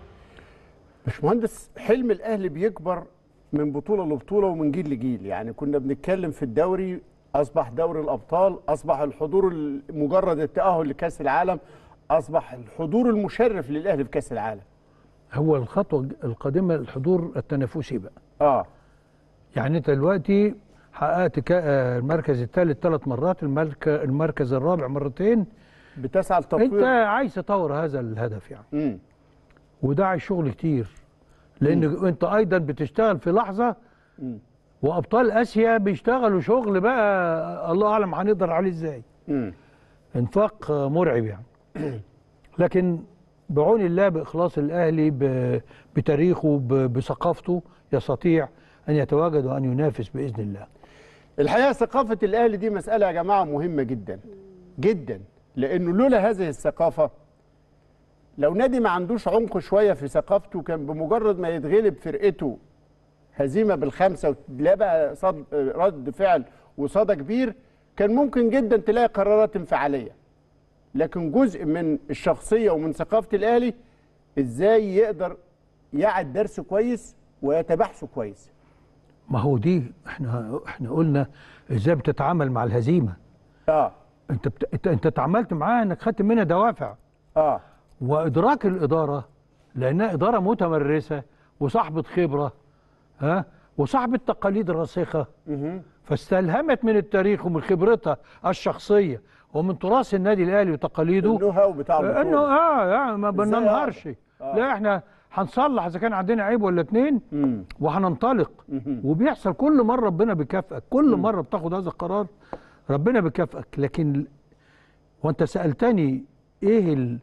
باشمهندس حلم الاهلي بيكبر من بطوله لبطوله ومن جيل لجيل يعني كنا بنتكلم في الدوري اصبح دوري الابطال اصبح الحضور ال- مجرد التاهل لكاس العالم اصبح الحضور المشرف للاهلي في كاس العالم
هو الخطوه القادمه الحضور التنافسي بقى
اه
يعني انت دلوقتي حققت كا- آه، المركز الثالث ثلاث مرات المرك- المركز الرابع مرتين
بتسعى
انت
لتطوير
عايز تطور هذا الهدف يعني
امم
وده عايز شغل كتير لان انت ايضا بتشتغل في لحظه وابطال اسيا بيشتغلوا شغل بقى الله اعلم هنقدر عليه ازاي
امم
انفاق آه، مرعب يعني لكن بعون الله باخلاص الاهلي ب- بتاريخه ب- بثقافته يستطيع ان يتواجد وان ينافس باذن الله
الحقيقه ثقافه الاهلي دي مساله يا جماعه مهمه جدا جدا لانه لولا هذه الثقافه لو نادي ما عندوش عمق شويه في ثقافته كان بمجرد ما يتغلب فرقته هزيمه بالخمسه وتلاقي بقى صد رد فعل وصدى كبير كان ممكن جدا تلاقي قرارات انفعاليه لكن جزء من الشخصيه ومن ثقافه الاهلي ازاي يقدر يعد درس كويس ويتبحثه كويس
ما هو دي احنا احنا قلنا ازاي بتتعامل مع الهزيمه
اه
انت بت... انت انت اتعاملت معاها انك خدت منها دوافع
اه
وادراك الاداره لانها اداره متمرسه وصاحبه خبره ها وصاحبه تقاليد راسخه فاستلهمت من التاريخ ومن خبرتها الشخصيه ومن تراث النادي الاهلي وتقاليده
النو هاو بتاع
انه
البطولة.
اه يعني ما
إزاي
بننهارش
أعرف؟
لا احنا هنصلح اذا كان عندنا عيب ولا اتنين
مم.
وهننطلق وبيحصل كل مره ربنا بيكافئك كل مره بتاخد هذا القرار ربنا بيكافئك لكن وانت سالتني ايه ال...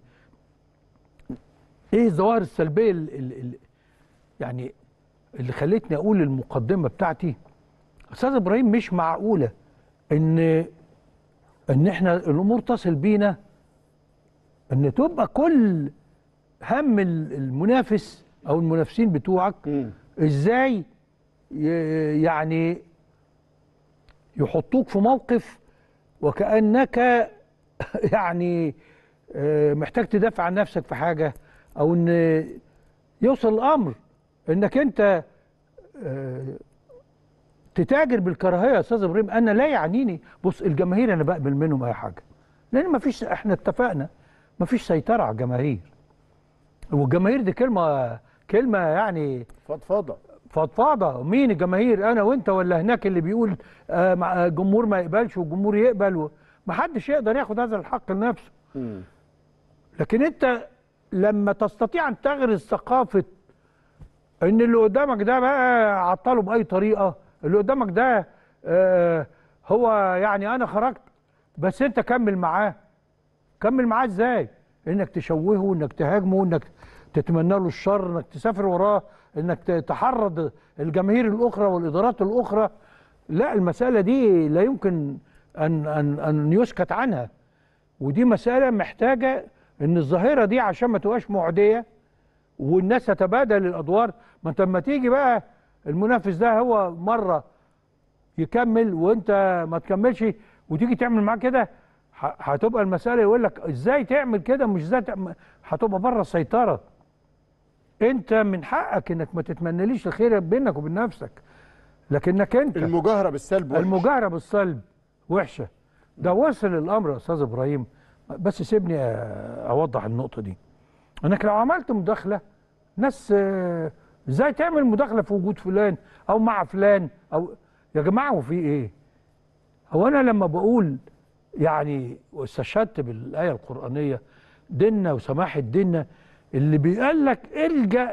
ايه الظواهر السلبيه ال... ال... ال... يعني اللي خلتني اقول المقدمه بتاعتي استاذ ابراهيم مش معقوله ان ان احنا الامور تصل بينا ان تبقى كل هم ال- المنافس او المنافسين بتوعك
مم.
ازاي ي- يعني يحطوك في موقف وكانك يعني آه، محتاج تدافع عن نفسك في حاجه او ان يوصل الامر انك انت آه، تتاجر بالكراهيه يا استاذ ابراهيم انا لا يعنيني بص الجماهير انا بقبل منهم اي حاجه لان ما فيش احنا اتفقنا ما فيش سيطره على الجماهير والجماهير دي كلمه كلمه يعني
فضفاضه
فضفاضه مين الجماهير انا وانت ولا هناك اللي بيقول آه، مع- آه، الجمهور ما يقبلش والجمهور يقبل و- ما حدش يقدر ياخد هذا الحق لنفسه لكن انت لما تستطيع ان تغرس ثقافه ان اللي قدامك ده بقى عطله باي طريقه اللي قدامك ده آه هو يعني انا خرجت بس انت كمل معاه كمل معاه ازاي انك تشوهه انك تهاجمه انك تتمنى له الشر انك تسافر وراه انك ت- تحرض الجماهير الاخرى والادارات الاخرى لا المساله دي لا يمكن ان ان ان يسكت عنها ودي مساله محتاجه ان الظاهره دي عشان ما تبقاش معديه والناس تتبادل الادوار ما انت لما تيجي بقى المنافس ده هو مره يكمل وانت ما تكملش وتيجي تعمل معاه كده ه- هتبقى المساله يقول لك ازاي تعمل كده مش ازاي تعمل هتبقى بره السيطره انت من حقك انك ما تتمنليش الخير بينك وبين نفسك لكنك انت
المجاهره بالسلب وحش.
المجاهره بالسلب وحشه ده وصل الامر يا استاذ ابراهيم بس سيبني أ- اوضح النقطه دي انك لو عملت مداخله ناس آه، ازاي تعمل مداخله في وجود فلان او مع فلان او يا جماعه هو في ايه هو انا لما بقول يعني واستشهدت بالايه القرانيه ديننا وسماحه ديننا اللي بيقال لك الجا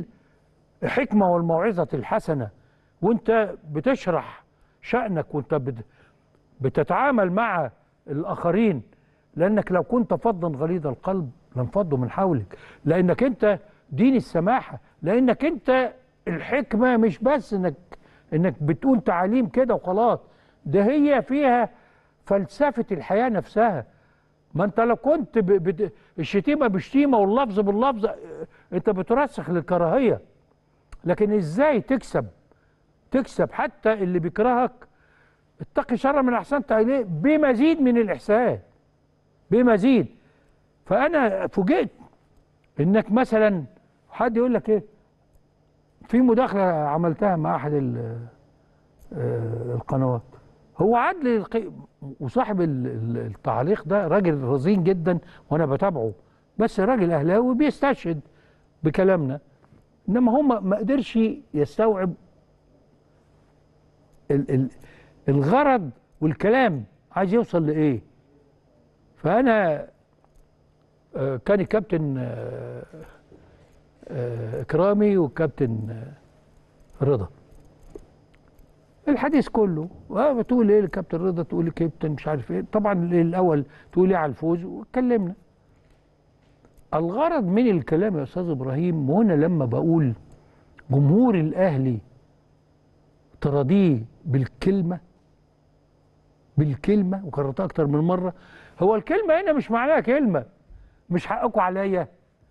للحكمه والموعظه الحسنه وانت بتشرح شانك وانت بت- بتتعامل مع الاخرين لانك لو كنت فظا غليظ القلب لانفضوا من حولك لانك انت دين السماحه لانك انت الحكمه مش بس انك انك بتقول تعاليم كده وخلاص ده هي فيها فلسفه الحياه نفسها ما انت لو كنت ب... بت... الشتيمه بشتيمه واللفظ باللفظ اه، انت بترسخ للكراهيه لكن ازاي تكسب تكسب حتى اللي بيكرهك اتقي شر من احسنت اليه بمزيد من الاحسان بمزيد فانا فوجئت انك مثلا حد يقول لك ايه في مداخله عملتها مع احد ال- آه، القنوات هو عدل القي... وصاحب ال- ال- التعليق ده راجل رزين جدا وانا بتابعه بس راجل اهلاوي بيستشهد بكلامنا انما هو ما ما قدرش يستوعب ال ال الغرض والكلام عايز يوصل لايه فانا آه، كان الكابتن آه، آه، اكرامي والكابتن آه، رضا الحديث كله آه، تقول ايه الكابتن رضا تقول لي كابتن مش عارف ايه طبعا الاول تقول ايه على الفوز واتكلمنا الغرض من الكلام يا استاذ ابراهيم وهنا لما بقول جمهور الاهلي تراضيه بالكلمه بالكلمه وكررتها اكتر من مره هو الكلمه هنا مش معناها كلمه مش حقكم عليا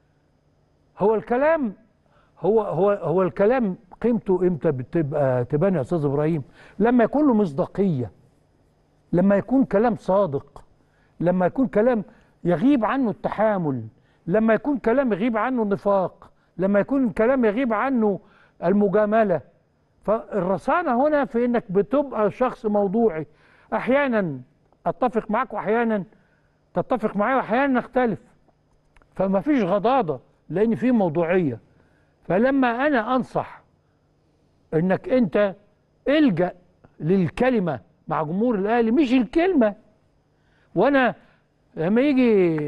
هو الكلام هو هو هو الكلام قيمته امتى بتبقى تبان يا استاذ ابراهيم لما يكون له مصداقيه لما يكون كلام صادق لما يكون كلام يغيب عنه التحامل لما يكون كلام يغيب عنه النفاق لما يكون كلام يغيب عنه المجامله فالرصانه هنا في انك بتبقى شخص موضوعي احيانا اتفق معاك واحيانا تتفق معايا واحيانا نختلف فما فيش غضاضه لان في موضوعيه فلما انا انصح انك انت الجا للكلمه مع جمهور الاهلي مش الكلمه وانا لما يجي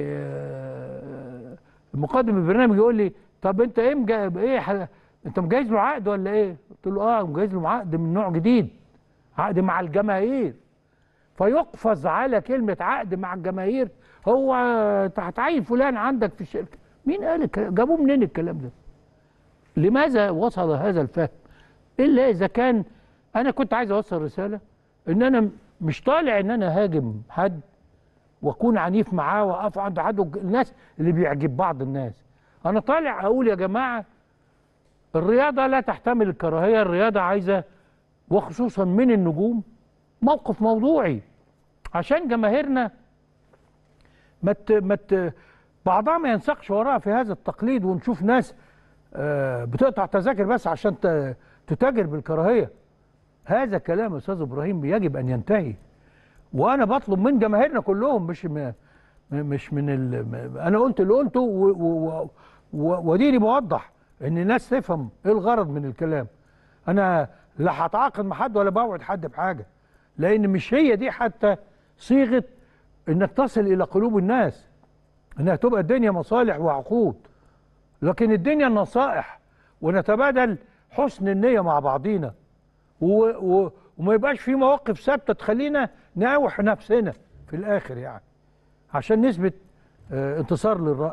آه، مقدم البرنامج يقول لي طب انت ايه مجا... ايه ح... انت مجهز له عقد ولا ايه؟ قلت له اه مجهز له عقد من نوع جديد عقد مع الجماهير فيقفز على كلمه عقد مع الجماهير هو انت هتعين فلان عندك في الشركه مين قال الكلام جابوه منين الكلام ده؟ لماذا وصل هذا الفهم؟ الا اذا كان انا كنت عايز اوصل رساله ان انا مش طالع ان انا هاجم حد واكون عنيف معاه واقف عند حد الناس اللي بيعجب بعض الناس انا طالع اقول يا جماعه الرياضه لا تحتمل الكراهيه الرياضه عايزه وخصوصا من النجوم موقف موضوعي عشان جماهيرنا ما مت... مت... بعضها ما ينسقش وراها في هذا التقليد ونشوف ناس آه، بتقطع تذاكر بس عشان ت- تتاجر بالكراهيه هذا كلام يا استاذ ابراهيم يجب ان ينتهي وانا بطلب من جماهيرنا كلهم مش م... م- مش من ال... م- انا قلت اللي قلته و... و... و... وديني بوضح ان الناس تفهم ايه الغرض من الكلام انا لا هتعاقد مع حد ولا بوعد حد بحاجه لان مش هي دي حتى صيغه انك تصل الى قلوب الناس انها تبقى الدنيا مصالح وعقود لكن الدنيا نصائح ونتبادل حسن النيه مع بعضينا و... و... وما يبقاش في مواقف ثابته تخلينا ناوح نفسنا في الاخر يعني عشان نثبت آه، انتصار للراي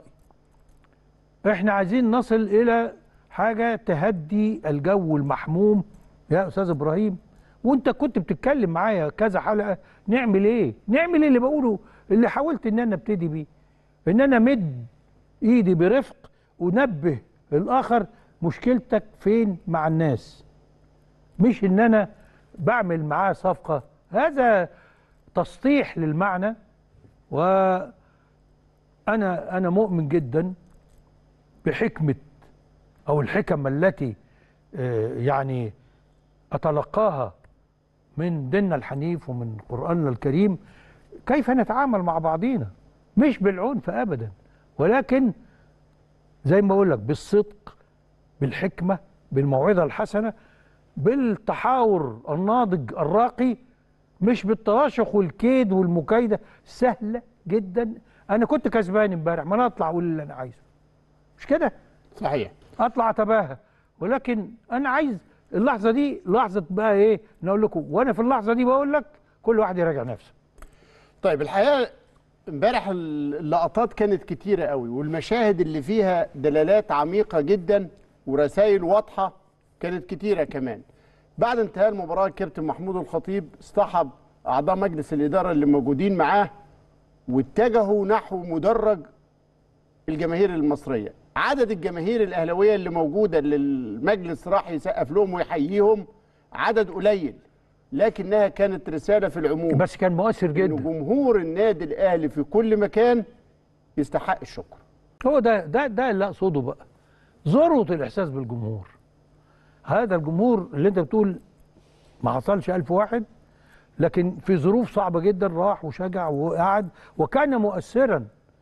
احنا عايزين نصل الى حاجه تهدي الجو المحموم يا استاذ ابراهيم وانت كنت بتتكلم معايا كذا حلقه نعمل ايه نعمل اللي بقوله اللي حاولت ان انا ابتدي بيه ان انا مد ايدي برفق ونبه الاخر مشكلتك فين مع الناس مش ان انا بعمل معاه صفقه هذا تسطيح للمعنى وانا انا مؤمن جدا بحكمه او الحكم التي آه، يعني اتلقاها من ديننا الحنيف ومن قراننا الكريم كيف نتعامل مع بعضينا مش بالعنف ابدا ولكن زي ما بقول لك بالصدق بالحكمه بالموعظه الحسنه بالتحاور الناضج الراقي مش بالتراشق والكيد والمكايده سهله جدا انا كنت كسبان امبارح ما انا اطلع اقول اللي انا عايزه مش كده
صحيح
اطلع اتباهى ولكن انا عايز اللحظه دي لحظه بقى ايه نقول لكم وانا في اللحظه دي بقول لك كل واحد يراجع نفسه
طيب الحقيقه امبارح اللقطات كانت كتيره قوي والمشاهد اللي فيها دلالات عميقه جدا ورسائل واضحه كانت كتيره كمان بعد انتهاء المباراه الكابتن محمود الخطيب اصطحب اعضاء مجلس الاداره اللي موجودين معاه واتجهوا نحو مدرج الجماهير المصريه عدد الجماهير الاهلاويه اللي موجوده اللي المجلس راح يسقف لهم ويحييهم عدد قليل لكنها كانت رساله في العموم
بس كان مؤثر
ان
جدا
جمهور النادي الاهلي في كل مكان يستحق الشكر
هو ده ده ده اللي اقصده بقى ذروه الاحساس بالجمهور هذا الجمهور اللي انت بتقول ما حصلش ألف واحد لكن في ظروف صعبة جدا راح وشجع وقعد وكان مؤثرا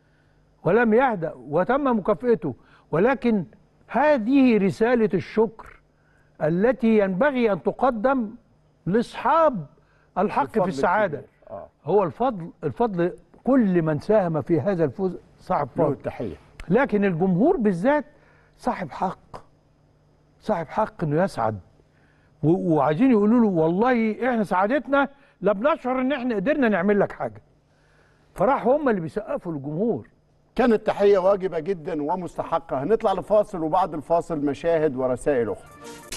ولم يهدأ وتم مكافئته ولكن هذه رسالة الشكر التي ينبغي أن تقدم لأصحاب الحق
الفضل
في السعادة
الكبير. آه.
هو الفضل الفضل كل من ساهم في هذا الفوز صاحب
له
فضل
التحيه
لكن الجمهور بالذات صاحب حق صاحب حق انه يسعد و- وعايزين يقولوا له والله احنا سعادتنا لا بنشعر ان احنا قدرنا نعمل لك حاجه فراح هم اللي بيسقفوا للجمهور
كانت تحيه واجبه جدا ومستحقه هنطلع لفاصل وبعد الفاصل مشاهد ورسائل اخرى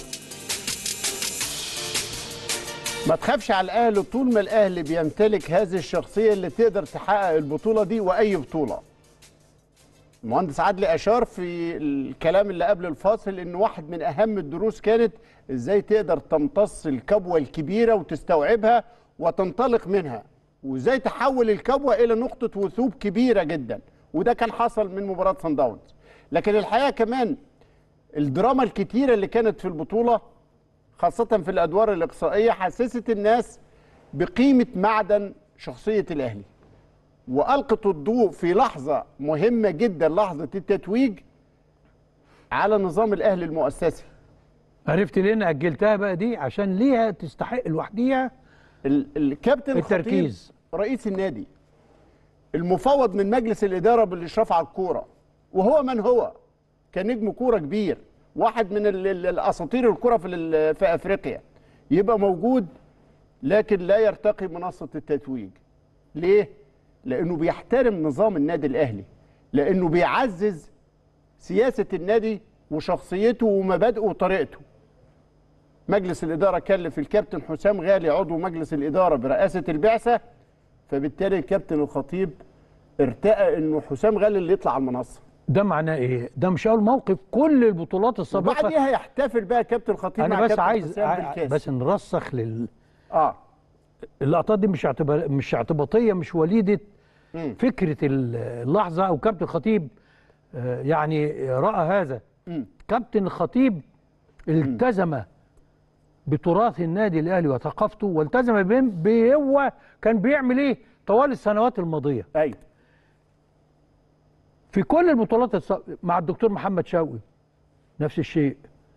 ما تخافش على الاهلي طول ما الاهلي بيمتلك هذه الشخصيه اللي تقدر تحقق البطوله دي واي بطوله المهندس عدلي اشار في الكلام اللي قبل الفاصل ان واحد من اهم الدروس كانت ازاي تقدر تمتص الكبوه الكبيره وتستوعبها وتنطلق منها وازاي تحول الكبوه الى نقطه وثوب كبيره جدا وده كان حصل من مباراه سان داونز لكن الحقيقه كمان الدراما الكتيره اللي كانت في البطوله خاصه في الادوار الاقصائيه حسست الناس بقيمه معدن شخصيه الاهلي والقت الضوء في لحظه مهمه جدا لحظه التتويج على نظام الاهلي المؤسسي
عرفت ليه انا اجلتها بقى دي عشان ليها تستحق لوحديها
ال- الكابتن
التركيز.
الخطيب رئيس النادي المفوض من مجلس الاداره بالاشراف على الكوره وهو من هو كنجم كوره كبير واحد من ال- ال- الاساطير الكوره في ال- في افريقيا يبقى موجود لكن لا يرتقي منصه التتويج ليه لانه بيحترم نظام النادي الاهلي لانه بيعزز سياسه النادي وشخصيته ومبادئه وطريقته مجلس الإدارة كلف الكابتن حسام غالي عضو مجلس الإدارة برئاسة البعثة فبالتالي الكابتن الخطيب ارتأى انه حسام غالي اللي يطلع على المنصة
ده معناه ايه ده مش اول موقف كل البطولات السابقه
وبعديها يحتفل بقى كابتن الخطيب
انا
مع
بس
كابتن
عايز
حسام
ع-
بالكاس
بس نرسخ لل
اه
اللقطات دي مش اعتبار مش اعتباطيه مش وليده
مم.
فكره اللحظه او كابتن الخطيب آه، يعني راى هذا
مم.
كابتن الخطيب التزم بتراث النادي الاهلي وثقافته والتزم بهم ب- هو كان بيعمل ايه طوال السنوات الماضيه
ايوه
في كل البطولات الس- مع الدكتور محمد شوقي نفس الشيء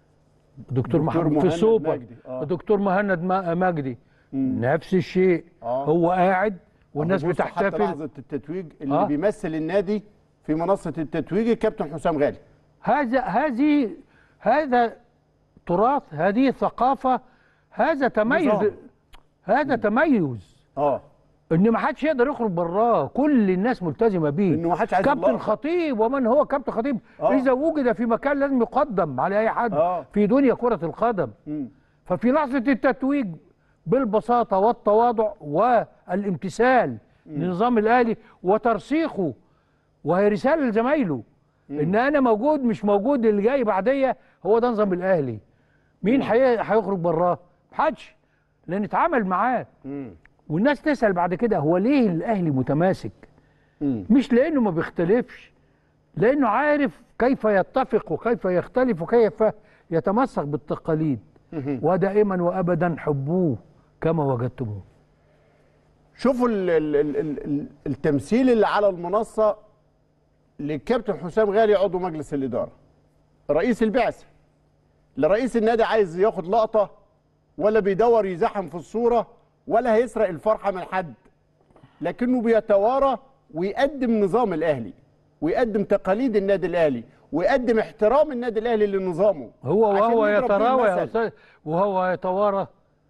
دكتور محمد في
مهند
السوبر
مجدي، آه.
الدكتور مهند م- مجدي نفس الشيء
آه.
هو قاعد والناس
بص حتى
بتحتفل
لحظه التتويج اللي
آه.
بيمثل النادي في منصه التتويج الكابتن حسام غالي
هذا هذه هذا تراث هذه ثقافه هذا تميز
نظام.
هذا تميز
اه
ان ما حدش يقدر يخرج براه كل الناس ملتزمه بيه
إنه ما حدش عايز
كابتن
اللقطة.
خطيب ومن هو كابتن خطيب
آه.
اذا وجد في مكان لازم يقدم على اي حد
آه.
في دنيا كره القدم
مم.
ففي لحظه التتويج بالبساطه والتواضع والامتثال لنظام الاهلي وترسيخه وهي رساله لزمايله ان انا موجود مش موجود اللي جاي بعديه هو ده نظام الاهلي مين هي- هيخرج براه محدش لان اتعامل معاه
مم.
والناس تسال بعد كده هو ليه الاهلي متماسك
مم.
مش لانه ما بيختلفش لانه عارف كيف يتفق وكيف يختلف وكيف يتمسك بالتقاليد ودائما وابدا حبوه كما وجدتموه
شوفوا ال ال ال ال ال التمثيل اللي على المنصه للكابتن حسام غالي عضو مجلس الاداره رئيس البعثه لا رئيس النادي عايز ياخد لقطه ولا بيدور يزحم في الصوره ولا هيسرق الفرحه من حد لكنه بيتوارى ويقدم نظام الاهلي ويقدم تقاليد النادي الاهلي ويقدم احترام النادي الاهلي لنظامه
هو
عشان
وهو
يضرب بيه
يتراوى يا
المثل.
أستاذ وهو يتوارى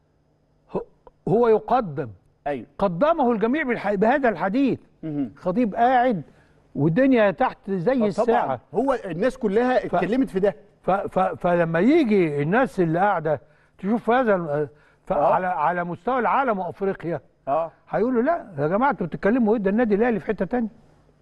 هو- هو يقدم
ايوه
قدمه الجميع بالح- بهذا الحديث
مهم.
خطيب قاعد والدنيا تحت زي
طبعا
الساعه
هو الناس كلها اتكلمت في ده
ف ف فلما يجي الناس اللي قاعده تشوف هذا ال- ف-
آه.
على على مستوى العالم وافريقيا
اه
هيقولوا لا يا جماعه انتوا بتتكلموا ايه ده النادي الاهلي في حته تانية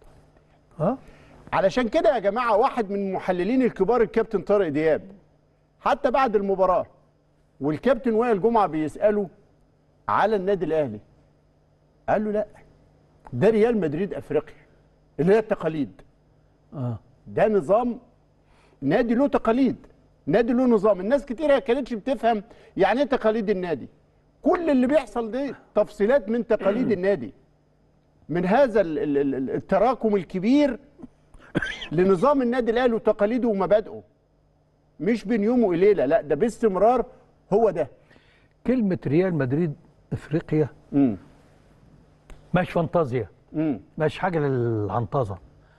اه
علشان كده يا جماعه واحد من المحللين الكبار الكابتن طارق دياب حتى بعد المباراه والكابتن وائل جمعه بيساله على النادي الاهلي قال له لا ده ريال مدريد افريقيا اللي هي التقاليد
اه
ده نظام نادي له تقاليد نادي له نظام الناس كتير ما كانتش بتفهم يعني ايه تقاليد النادي كل اللي بيحصل دي تفصيلات من تقاليد النادي من هذا ال- ال- ال- التراكم الكبير لنظام النادي الاهلي وتقاليده ومبادئه مش بين يوم وليله لا ده باستمرار هو ده
كلمه ريال مدريد افريقيا
امم
مش فانتازيا
امم
مش حاجه للعنطزه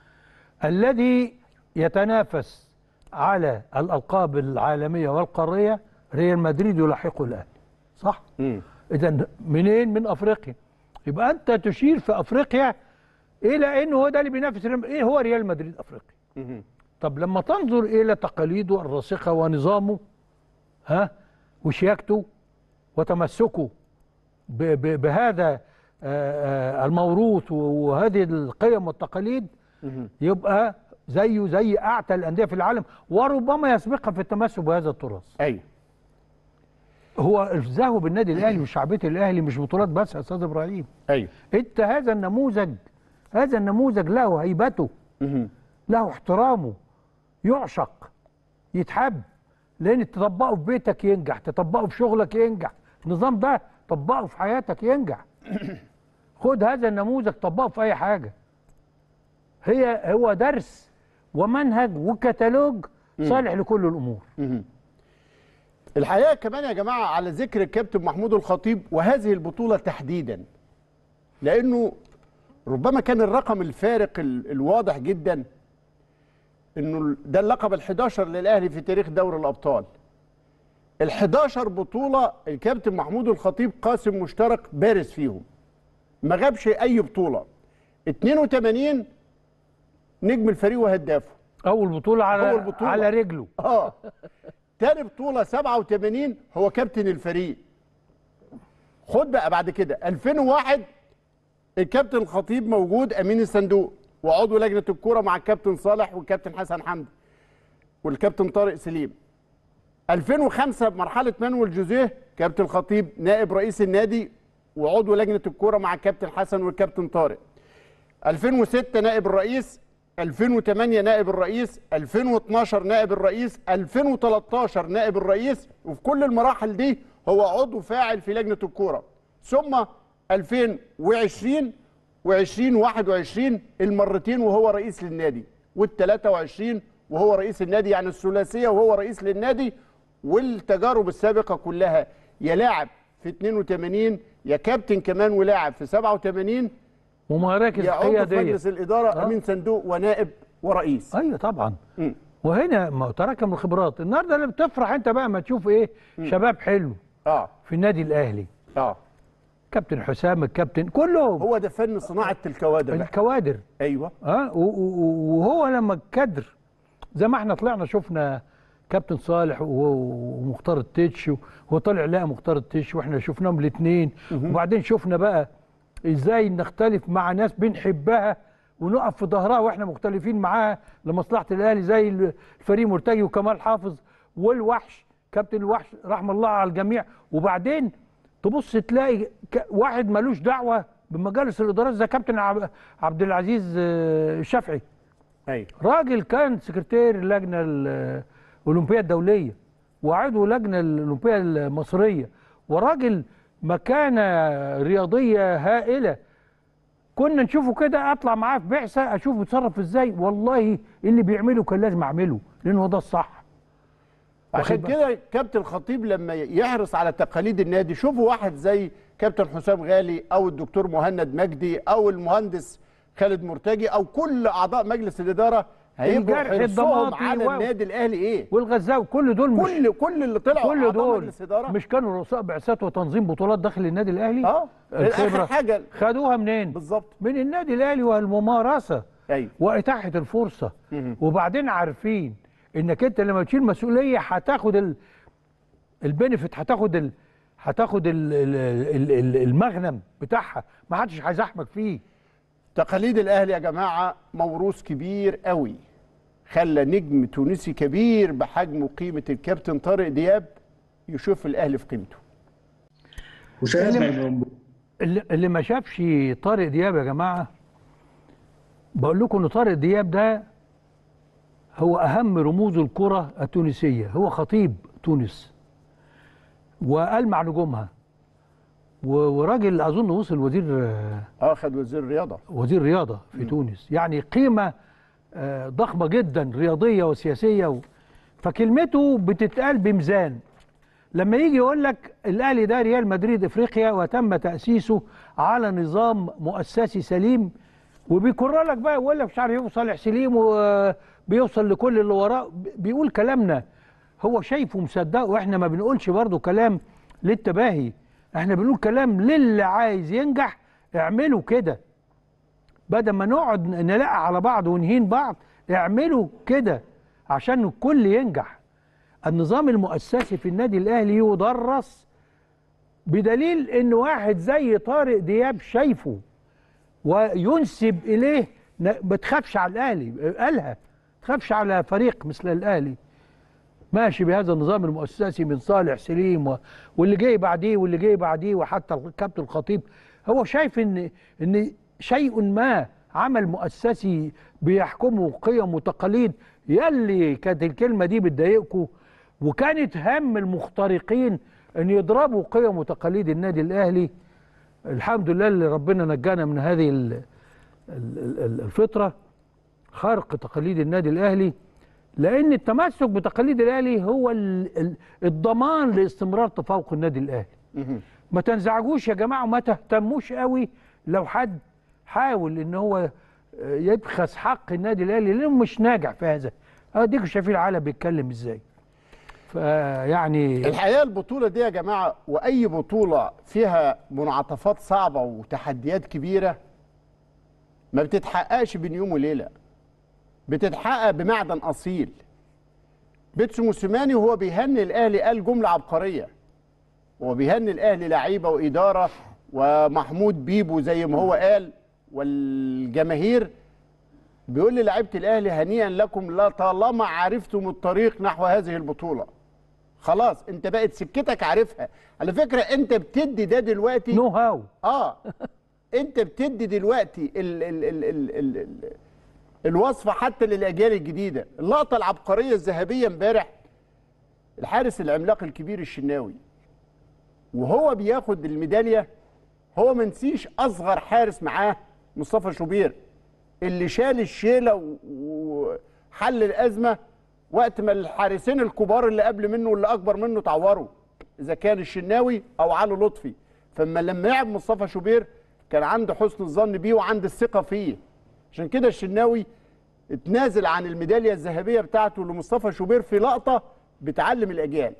الذي يتنافس على الالقاب العالميه والقاريه ريال مدريد يلاحقه الاهلي صح
امم
اذا منين من افريقيا يبقى انت تشير في افريقيا الى انه هو ده اللي بينافس ريال- ايه هو ريال مدريد افريقيا طب لما تنظر الى تقاليده الراسخه ونظامه ها وشياكته وتمسكه ب ب بهذا آه، آه، الموروث وهذه القيم والتقاليد يبقى زيه زي اعتى الانديه في العالم وربما يسبقها في التمسك بهذا التراث
ايوه
هو الزهو بالنادي الاهلي وشعبيه الاهلي مش بطولات بس يا استاذ ابراهيم
ايوه
انت هذا النموذج هذا النموذج له هيبته
مهم.
له احترامه يعشق يتحب لان تطبقه في بيتك ينجح تطبقه في شغلك ينجح النظام ده طبقه في حياتك ينجح خد هذا النموذج طبقه في اي حاجه هي هو درس ومنهج وكتالوج صالح لكل الامور
الحقيقه كمان يا جماعه على ذكر الكابتن محمود الخطيب وهذه البطوله تحديدا لانه ربما كان الرقم الفارق ال- الواضح جدا انه ال- ده اللقب ال11 للاهلي في تاريخ دوري الابطال ال11 بطوله الكابتن محمود الخطيب قاسم مشترك بارز فيهم ما غابش اي بطوله 82 نجم الفريق وهدافه
اول بطوله على
أول بطولة.
على رجله
اه تاني بطولة 87 هو كابتن الفريق خد بقى بعد كده 2001 الكابتن الخطيب موجود امين الصندوق وعضو لجنة الكورة مع الكابتن صالح والكابتن حسن حمدي والكابتن طارق سليم 2005 بمرحلة مانويل جوزيه كابتن الخطيب نائب رئيس النادي وعضو لجنة الكورة مع الكابتن حسن والكابتن طارق 2006 نائب الرئيس 2008 نائب الرئيس 2012 نائب الرئيس 2013 نائب الرئيس وفي كل المراحل دي هو عضو فاعل في لجنة الكورة ثم 2020 و2021 المرتين وهو رئيس للنادي وال23 وهو رئيس النادي يعني الثلاثية وهو رئيس للنادي والتجارب السابقة كلها يا لاعب في 82 يا كابتن كمان ولاعب في 87
ومراكز
يا عضو في
قياديه
مجلس الإدارة
آه.
أمين صندوق ونائب ورئيس
ايوه طبعا
مم.
وهنا ما هو تراكم الخبرات النهارده اللي بتفرح انت بقى ما تشوف ايه شباب حلو
اه
في النادي الاهلي
اه
كابتن حسام الكابتن كلهم
هو ده فن صناعة الكوادر بقى.
الكوادر
ايوه
اه و- و- وهو لما الكادر زي ما احنا طلعنا شفنا كابتن صالح و- ومختار التتش هو طالع لقى مختار التتش واحنا شفناهم الاثنين وبعدين شفنا بقى ازاي نختلف مع ناس بنحبها ونقف في ظهرها واحنا مختلفين معاها لمصلحه الاهلي زي الفريق مرتجي وكمال حافظ والوحش كابتن الوحش رحمه الله على الجميع وبعدين تبص تلاقي ك- واحد ملوش دعوه بمجالس الادارات زي كابتن عب- عبد العزيز آه، الشافعي
ايوه
راجل كان سكرتير اللجنه ال- الاولمبيه الدوليه وعضو لجنه الاولمبيه المصريه وراجل مكانه رياضيه هائله كنا نشوفه كده اطلع معاه في بعثه اشوف بيتصرف ازاي والله اللي بيعمله كان لازم اعمله لان هو ده الصح
عشان
واخد
كده كابتن الخطيب لما يحرص على تقاليد النادي شوفوا واحد زي كابتن حسام غالي او الدكتور مهند مجدي او المهندس خالد مرتجي او كل اعضاء مجلس الاداره هيبقوا
الجرح
حرصهم
الضماطي
على
و-
النادي الاهلي ايه
والغزاوي كل دول مش
كل كل اللي طلعوا
كل
اعضاء
دول
مجلس اداره
مش كانوا رؤساء بعثات وتنظيم بطولات داخل النادي الاهلي
اه
الخبرة.
اخر حاجه
خدوها منين
بالظبط
من النادي الاهلي والممارسه
ايوه
واتاحه الفرصه
مهم.
وبعدين عارفين انك انت لما تشيل مسؤوليه هتاخد ال... البنفيت هتاخد ال... هتاخد ال... ال... ال... ال- المغنم بتاعها ما حدش هيزحمك فيه
تقاليد الاهلي يا جماعه موروث كبير قوي خلى نجم تونسي كبير بحجم وقيمه الكابتن طارق دياب يشوف الاهلي في قيمته
اللي, اللي ما شافش طارق دياب يا جماعه بقول لكم ان طارق دياب ده هو اهم رموز الكره التونسيه هو خطيب تونس والمع نجومها و- وراجل اظن وصل وزير آه،
اه خد وزير الرياضه
وزير رياضه في تونس يعني قيمه آه، ضخمه جدا رياضيه وسياسيه و... فكلمته بتتقال بميزان لما يجي يقول لك الاهلي ده ريال مدريد افريقيا وتم تاسيسه على نظام مؤسسي سليم وبيكرر لك بقى يقول لك مش عارف ايه صالح سليم وبيوصل لكل اللي وراه بيقول كلامنا هو شايفه مصدقه واحنا ما بنقولش برضه كلام للتباهي احنا بنقول كلام للي عايز ينجح اعملوا كده بدل ما نقعد نلاقي على بعض ونهين بعض اعملوا كده عشان الكل ينجح النظام المؤسسي في النادي الاهلي يدرس بدليل ان واحد زي طارق دياب شايفه وينسب اليه ن- ما تخافش على الاهلي قالها ما تخافش على فريق مثل الاهلي ماشي بهذا النظام المؤسسي من صالح سليم و... واللي جاي بعديه واللي جاي بعديه وحتى الكابتن الخطيب هو شايف ان ان شيء ما عمل مؤسسي بيحكمه قيم وتقاليد يلي كانت الكلمه دي بتضايقكم وكانت هم المخترقين ان يضربوا قيم وتقاليد النادي الاهلي الحمد لله اللي ربنا نجانا من هذه ال- ال- ال- الفتره خرق تقاليد النادي الاهلي لان التمسك بتقاليد الاهلي هو ال- ال- الضمان لاستمرار تفوق النادي الاهلي ما تنزعجوش يا جماعه وما تهتموش قوي لو حد حاول ان هو آه، يبخس حق النادي الاهلي لانه مش ناجح في هذا اديكوا شايفين العالم بيتكلم ازاي فيعني
الحقيقه البطوله دي يا جماعه واي بطوله فيها منعطفات صعبه وتحديات كبيره ما بتتحققش بين يوم وليله بتتحقق بمعدن اصيل بيتسو موسيماني وهو بيهني الاهلي قال جمله عبقريه هو بيهني الاهلي لعيبه واداره ومحمود بيبو زي ما هو قال والجماهير بيقول للاعيبه الاهلي هنيئا لكم لا طالما عرفتم الطريق نحو هذه البطوله خلاص انت بقت سكتك عارفها على فكره انت بتدي ده دلوقتي
نو هاو
اه انت بتدي دلوقتي ال ال ال ال ال ال الوصفه حتى للاجيال الجديده اللقطه العبقريه الذهبيه امبارح الحارس العملاق الكبير الشناوي وهو بياخد الميداليه هو ما نسيش اصغر حارس معاه مصطفى شوبير اللي شال الشيله و- وحل الازمه وقت ما الحارسين الكبار اللي قبل منه واللي اكبر منه تعوروا اذا كان الشناوي او علي لطفي فما لما لعب مصطفى شوبير كان عنده حسن الظن بيه وعنده الثقه فيه عشان كده الشناوي اتنازل عن الميداليه الذهبيه بتاعته لمصطفى شوبير في لقطه بتعلم الاجيال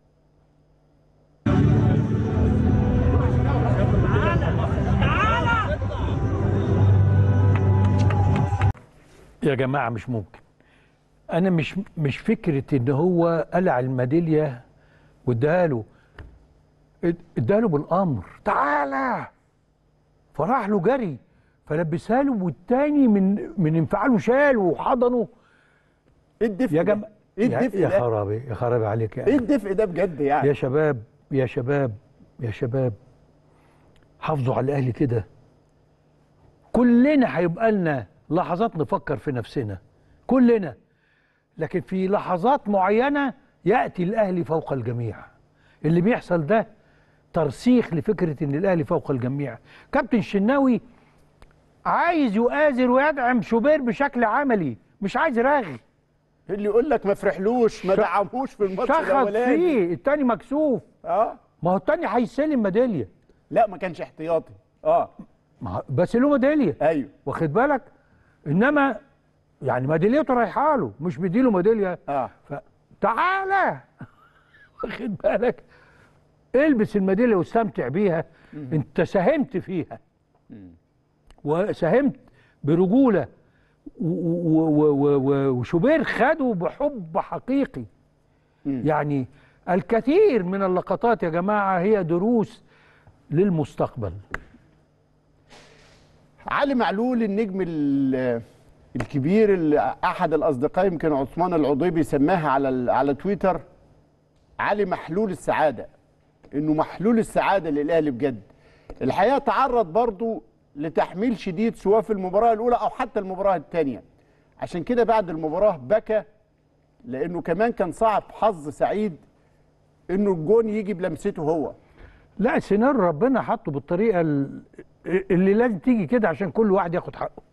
يا جماعه مش ممكن انا مش مش فكره ان هو قلع الميداليه واداها له اد- اداها له بالامر تعالى فراح له جري فلبسها له والتاني من من انفعاله شاله وحضنه
ايه الدفء
يا
ده؟
جماعه
ايه
يا,
الدفء
يا
ده؟
خرابي يا خرابي عليك يا
ايه الدفء ده بجد يعني
يا شباب يا شباب يا شباب حافظوا على الاهلي كده كلنا هيبقى لنا لحظات نفكر في نفسنا كلنا لكن في لحظات معينه ياتي الاهلي فوق الجميع اللي بيحصل ده ترسيخ لفكره ان الاهلي فوق الجميع كابتن الشناوي عايز يؤازر ويدعم شوبير بشكل عملي مش عايز رغي
اللي يقول لك ما فرحلوش ما
ش-
دعموش في الماتش
شخص
الاولاني
فيه التاني مكسوف
اه
ما هو التاني هيستلم ميداليه
لا ما كانش احتياطي اه
ما هو- بس له ميداليه
ايوه
واخد بالك انما يعني ميداليته رايحه له مش بيديله ميداليه
اه
فتعالى واخد بالك البس الميداليه واستمتع بيها انت ساهمت فيها وساهمت برجوله و- و- و- و- و- وشوبير خده بحب حقيقي يعني الكثير من اللقطات يا جماعه هي دروس للمستقبل
علي معلول النجم ال- الكبير اللي احد الاصدقاء يمكن عثمان العضيبي سماها على ال- على تويتر علي محلول السعاده انه محلول السعاده للاهلي بجد الحقيقه تعرض برضو لتحميل شديد سواء في المباراه الاولى او حتى المباراه الثانيه عشان كده بعد المباراه بكى لانه كمان كان صعب حظ سعيد انه الجون يجي بلمسته هو
لا سيناريو ربنا حطه بالطريقه ال- اللي لازم تيجي كده عشان كل واحد ياخد حقه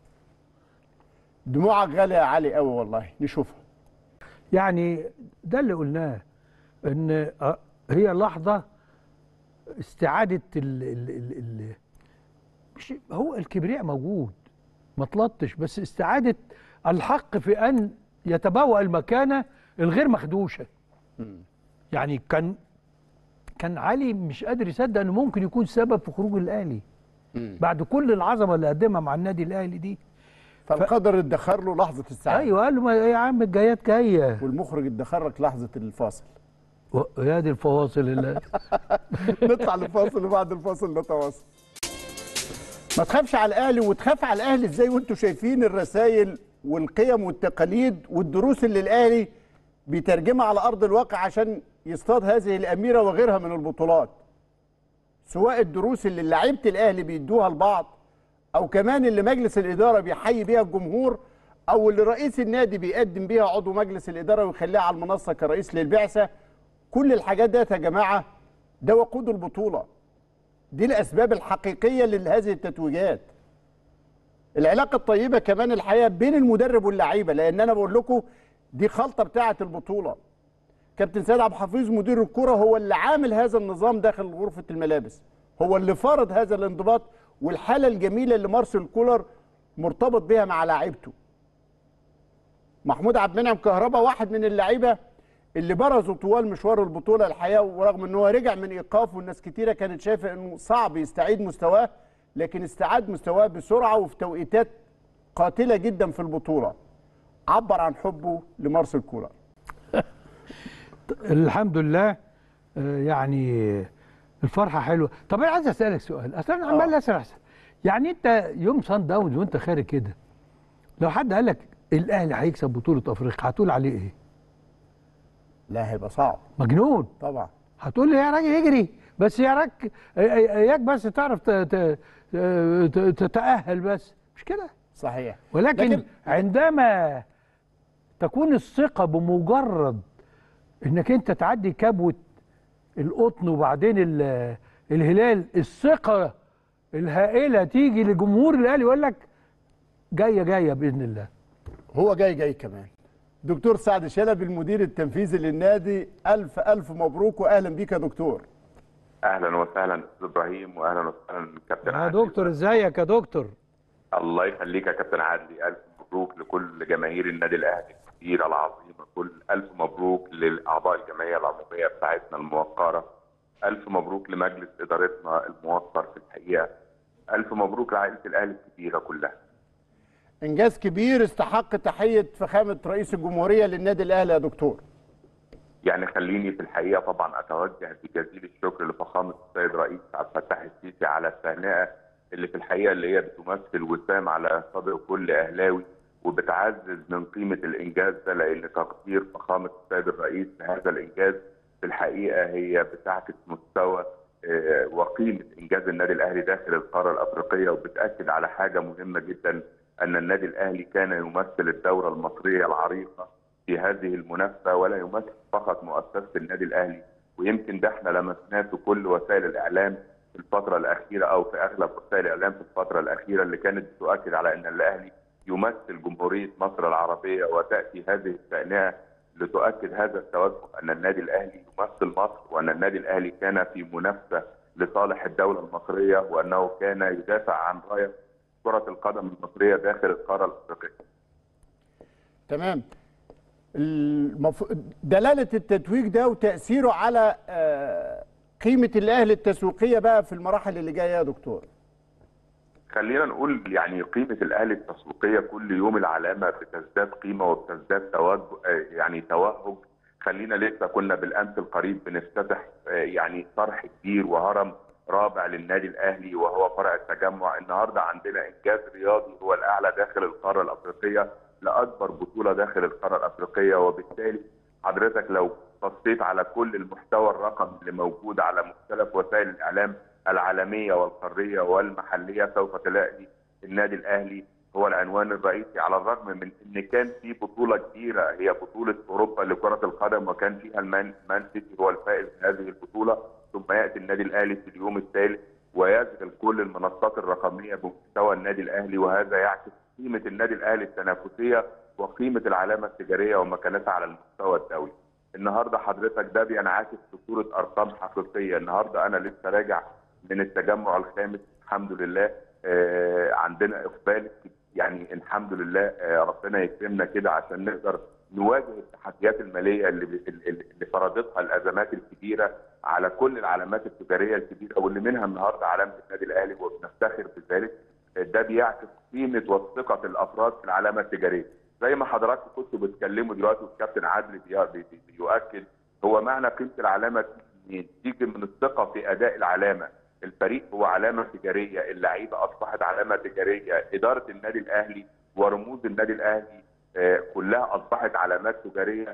دموعك غاليه يا علي قوي والله نشوفها
يعني ده اللي قلناه ان آه، هي لحظه استعاده ال ال ال ال مش هو الكبرياء موجود ما تلطش بس استعاده الحق في ان يتبوأ المكانه الغير مخدوشه يعني كان كان علي مش قادر يصدق انه ممكن يكون سبب في خروج الاهلي بعد كل العظمه اللي قدمها مع النادي الاهلي دي
فالقدر ادخر له لحظه السعاده
ايوه قال له ما يا عم الجايات جايه
والمخرج ادخر لك لحظه الفاصل
و- يا دي الفواصل اللي
نطلع للفاصل وبعد الفاصل نتواصل ما تخافش على الاهلي وتخاف على الاهلي ازاي وانتوا شايفين الرسائل والقيم والتقاليد والدروس اللي الاهلي بيترجمها على ارض الواقع عشان يصطاد هذه الاميره وغيرها من البطولات سواء الدروس اللي لعيبه الاهلي بيدوها لبعض او كمان اللي مجلس الاداره بيحيي بيها الجمهور او اللي رئيس النادي بيقدم بيها عضو مجلس الاداره ويخليها على المنصه كرئيس للبعثه كل الحاجات ديت يا جماعه ده وقود البطوله دي الاسباب الحقيقيه لهذه التتويجات العلاقه الطيبه كمان الحقيقه بين المدرب واللعيبه لان انا بقول لكم دي خلطه بتاعه البطوله كابتن سيد عبد الحفيظ مدير الكره هو اللي عامل هذا النظام داخل غرفه الملابس هو اللي فرض هذا الانضباط والحاله الجميله اللي مارسيل كولر مرتبط بها مع لاعيبته محمود عبد المنعم كهربا واحد من اللعيبه اللي برزوا طوال مشوار البطوله الحقيقه ورغم ان هو رجع من ايقاف والناس كتيره كانت شايفه انه صعب يستعيد مستواه لكن استعاد مستواه بسرعه وفي توقيتات قاتله جدا في البطوله عبر عن حبه لمارسيل كولر
الحمد لله آه، يعني الفرحه حلوه طب انا عايز اسالك سؤال اصل انا عمال اسرح يعني انت يوم صن داونز وانت خارج كده لو حد قال لك الاهلي هيكسب بطوله افريقيا هتقول عليه ايه
لا هيبقى صعب
مجنون
طبعا
هتقول لي يا راجل اجري بس يا راك اياك بس تعرف ت- ت- ت- تتاهل بس مش كده
صحيح
ولكن
لكن-
عندما تكون الثقة بمجرد انك انت تعدي كبوة القطن وبعدين ال- الهلال الثقة الهائلة تيجي لجمهور الاهلي يقول لك جاية جاية بإذن الله
هو جاي جاي كمان دكتور سعد شلبي المدير التنفيذي للنادي الف الف مبروك واهلا بيك يا دكتور
اهلا وسهلا استاذ ابراهيم واهلا وسهلا كابتن
يا
عادل
دكتور ازيك يا دكتور
الله يخليك يا كابتن عادل الف مبروك لكل جماهير النادي الاهلي الكبيره العظيمه كل الف مبروك لاعضاء الجمعيه العموميه بتاعتنا الموقره الف مبروك لمجلس ادارتنا الموقر في الحقيقه الف مبروك لعائله الاهلي الكبيره كلها
انجاز كبير استحق تحيه فخامه رئيس الجمهوريه للنادي الاهلي يا دكتور
يعني خليني في الحقيقه طبعا اتوجه بجزيل الشكر لفخامه السيد رئيس عبد الفتاح السيسي على التهنئه اللي في الحقيقه اللي هي بتمثل وسام على صدر كل اهلاوي وبتعزز من قيمه الانجاز ده لان تقدير فخامه السيد الرئيس لهذا الانجاز في الحقيقه هي بتعكس مستوى آه، وقيمه انجاز النادي الاهلي داخل القاره الافريقيه وبتاكد على حاجه مهمه جدا ان النادي الاهلي كان يمثل الدوره المصريه العريقه في هذه المنافسه ولا يمثل فقط مؤسسه النادي الاهلي ويمكن ده احنا لمسناه في كل وسائل الاعلام في الفتره الاخيره او في اغلب وسائل الاعلام في الفتره الاخيره اللي كانت تؤكد على ان الاهلي يمثل جمهوريه مصر العربيه وتاتي هذه التهنئه لتؤكد هذا التوجه ان النادي الاهلي يمثل مصر وان النادي الاهلي كان في منافسه لصالح الدوله المصريه وانه كان يدافع عن رايه كره القدم المصريه داخل القاره الافريقيه.
تمام المف... دلاله التتويج ده وتاثيره على آه، قيمه الاهلي التسويقيه بقى في المراحل اللي جايه يا دكتور
خلينا نقول يعني قيمة الأهلي التسويقية كل يوم العلامة بتزداد قيمة وبتزداد توجه آه، يعني توهج خلينا لسه كنا بالأمس القريب بنفتتح آه، يعني طرح كبير وهرم رابع للنادي الأهلي وهو فرع التجمع النهاردة عندنا إنجاز رياضي هو الأعلى داخل القارة الأفريقية لأكبر بطولة داخل القارة الأفريقية وبالتالي حضرتك لو بصيت على كل المحتوى الرقمي اللي موجود على مختلف وسائل الإعلام العالميه والقاريه والمحليه سوف تلاقي النادي الاهلي هو العنوان الرئيسي على الرغم من ان كان في بطوله كبيره هي بطوله اوروبا لكره القدم وكان فيها المان مان سيتي هو الفائز بهذه البطوله ثم ياتي النادي الاهلي في اليوم الثالث ويشغل كل المنصات الرقميه بمستوى النادي الاهلي وهذا يعكس قيمه النادي الاهلي التنافسيه وقيمه العلامه التجاريه ومكانتها على المستوى الدولي. النهارده حضرتك ده بينعكس في صوره ارقام حقيقيه، النهارده انا لسه راجع من التجمع الخامس الحمد لله آه عندنا اقبال يعني الحمد لله آه ربنا يكرمنا كده عشان نقدر نواجه التحديات الماليه اللي اللي اللي فرضتها الازمات الكبيره على كل العلامات التجاريه الكبيره واللي منها النهارده علامه النادي الاهلي وبنفتخر بذلك آه ده بيعكس قيمه وثقه الافراد في العلامه التجاريه زي ما حضراتكم كنتوا بتتكلموا دلوقتي والكابتن عادل بي- بي- بي- بيؤكد هو معنى قيمه العلامه منين؟ تيجي من الثقه في اداء العلامه الفريق هو علامه تجاريه اللعيبه اصبحت علامه تجاريه اداره النادي الاهلي ورموز النادي الاهلي آه، كلها اصبحت علامات تجاريه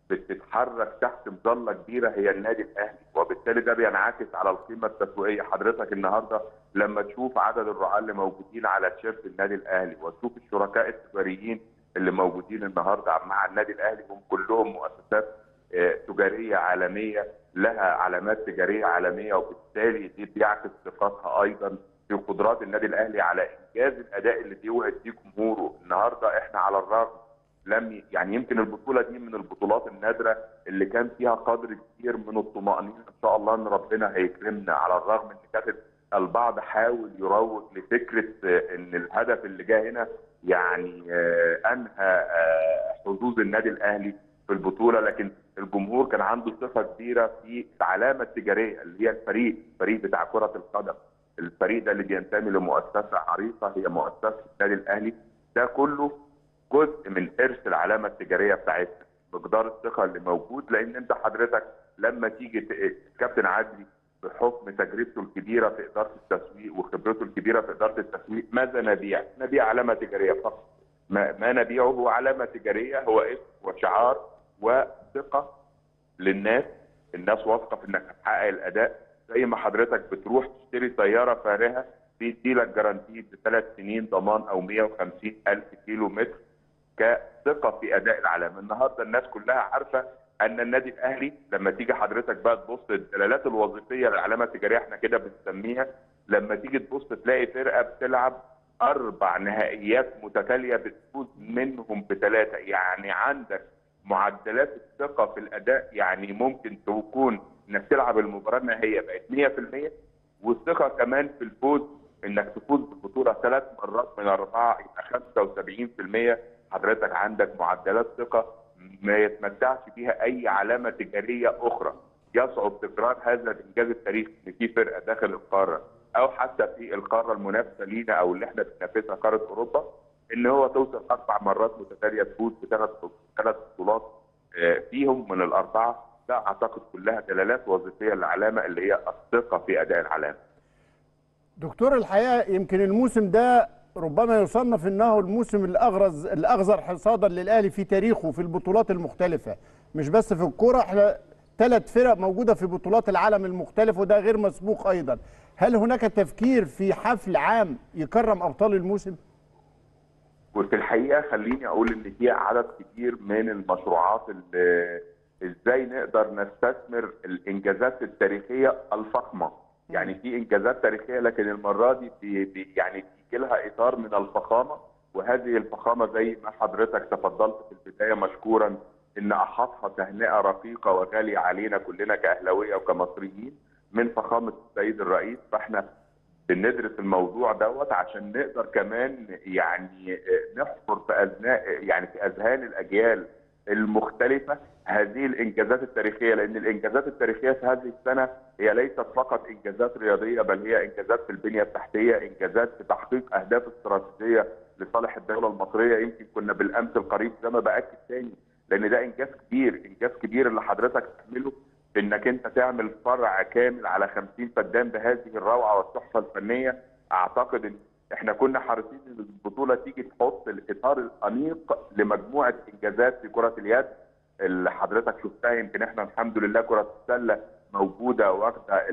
بتتحرك تحت مظله كبيره هي النادي الاهلي وبالتالي ده بينعكس على القيمه التسويقيه حضرتك النهارده لما تشوف عدد الرعاة اللي موجودين على تيشيرت النادي الاهلي وتشوف الشركاء التجاريين اللي موجودين النهارده مع النادي الاهلي هم كلهم مؤسسات آه، تجاريه عالميه لها علامات تجاريه عالميه وبالتالي دي بيعكس ثقتها ايضا في قدرات النادي الاهلي على انجاز الاداء اللي بيوعد بيه جمهوره النهارده احنا على الرغم لم ي- يعني يمكن البطوله دي من البطولات النادره اللي كان فيها قدر كبير من الطمانينه ان شاء الله ان ربنا هيكرمنا على الرغم ان كانت البعض حاول يروج لفكره آه، ان الهدف اللي جه هنا يعني آه، انهى آه، حظوظ النادي الاهلي في البطوله لكن الجمهور كان عنده ثقه كبيره في العلامه التجاريه اللي هي الفريق الفريق بتاع كره القدم الفريق ده اللي بينتمي لمؤسسه عريقه هي مؤسسه النادي الاهلي ده كله جزء من ارث العلامه التجاريه بتاعتنا مقدار الثقه اللي موجود لان انت حضرتك لما تيجي ت- كابتن عدلي بحكم تجربته الكبيره في اداره التسويق وخبرته الكبيره في اداره التسويق ماذا نبيع؟ نبيع علامه تجاريه فقط ما, ما نبيعه هو علامه تجاريه هو اسم وشعار وثقه للناس الناس واثقه في انك هتحقق الاداء زي ما حضرتك بتروح تشتري سياره فارهه بيدي لك جارانتي بثلاث سنين ضمان او 150 الف كيلو متر كثقه في اداء العلامه النهارده الناس كلها عارفه ان النادي الاهلي لما تيجي حضرتك بقى تبص الدلالات الوظيفيه للعلامه التجاريه احنا كده بنسميها لما تيجي تبص تلاقي فرقه بتلعب اربع نهائيات متتاليه بتفوز منهم بثلاثه يعني عندك معدلات الثقه في الاداء يعني ممكن تكون انك تلعب المباراه النهائيه بقت 100% والثقه كمان في الفوز انك تفوز بالبطوله ثلاث مرات من اربعه يبقى 75% حضرتك عندك معدلات ثقه ما يتمتعش بيها اي علامه تجاريه اخرى يصعب تكرار هذا الانجاز التاريخي ان في فرقه داخل القاره او حتى في القاره المنافسه لينا او اللي احنا بننافسها قاره اوروبا ان هو توصل اربع مرات متتاليه تفوز بثلاث ثلاث بطولات آه، فيهم من الاربعه ده اعتقد كلها دلالات وظيفيه للعلامه اللي هي الثقه في اداء العلامه.
دكتور الحقيقه يمكن الموسم ده ربما يصنف انه الموسم الاغرز الاغزر حصادا للاهلي في تاريخه في البطولات المختلفه مش بس في الكوره احنا ثلاث فرق موجوده في بطولات العالم المختلف وده غير مسبوق ايضا هل هناك تفكير في حفل عام يكرم ابطال الموسم
وفي الحقيقه خليني اقول ان في عدد كبير من المشروعات اللي ازاي نقدر نستثمر الانجازات التاريخيه الفخمه يعني في انجازات تاريخيه لكن المره دي بي بي يعني بيجي لها اطار من الفخامه وهذه الفخامه زي ما حضرتك تفضلت في البدايه مشكورا ان احاطها تهنئه رقيقه وغاليه علينا كلنا كاهلاويه وكمصريين من فخامه السيد الرئيس فاحنا بندرس الموضوع دوت عشان نقدر كمان يعني نحفر في اذهان يعني في اذهان الاجيال المختلفه هذه الانجازات التاريخيه لان الانجازات التاريخيه في هذه السنه هي ليست فقط انجازات رياضيه بل هي انجازات في البنيه التحتيه، انجازات في تحقيق اهداف استراتيجيه لصالح الدوله المصريه يمكن كنا بالامس القريب زي ما باكد تاني لان ده انجاز كبير، انجاز كبير اللي حضرتك تعمله انك انت تعمل فرع كامل على 50 فدان بهذه الروعه والتحفه الفنيه اعتقد ان احنا كنا حريصين ان البطوله تيجي تحط الاطار الانيق لمجموعه انجازات في كره اليد اللي حضرتك شفتها يمكن احنا الحمد لله كره السله موجوده واخده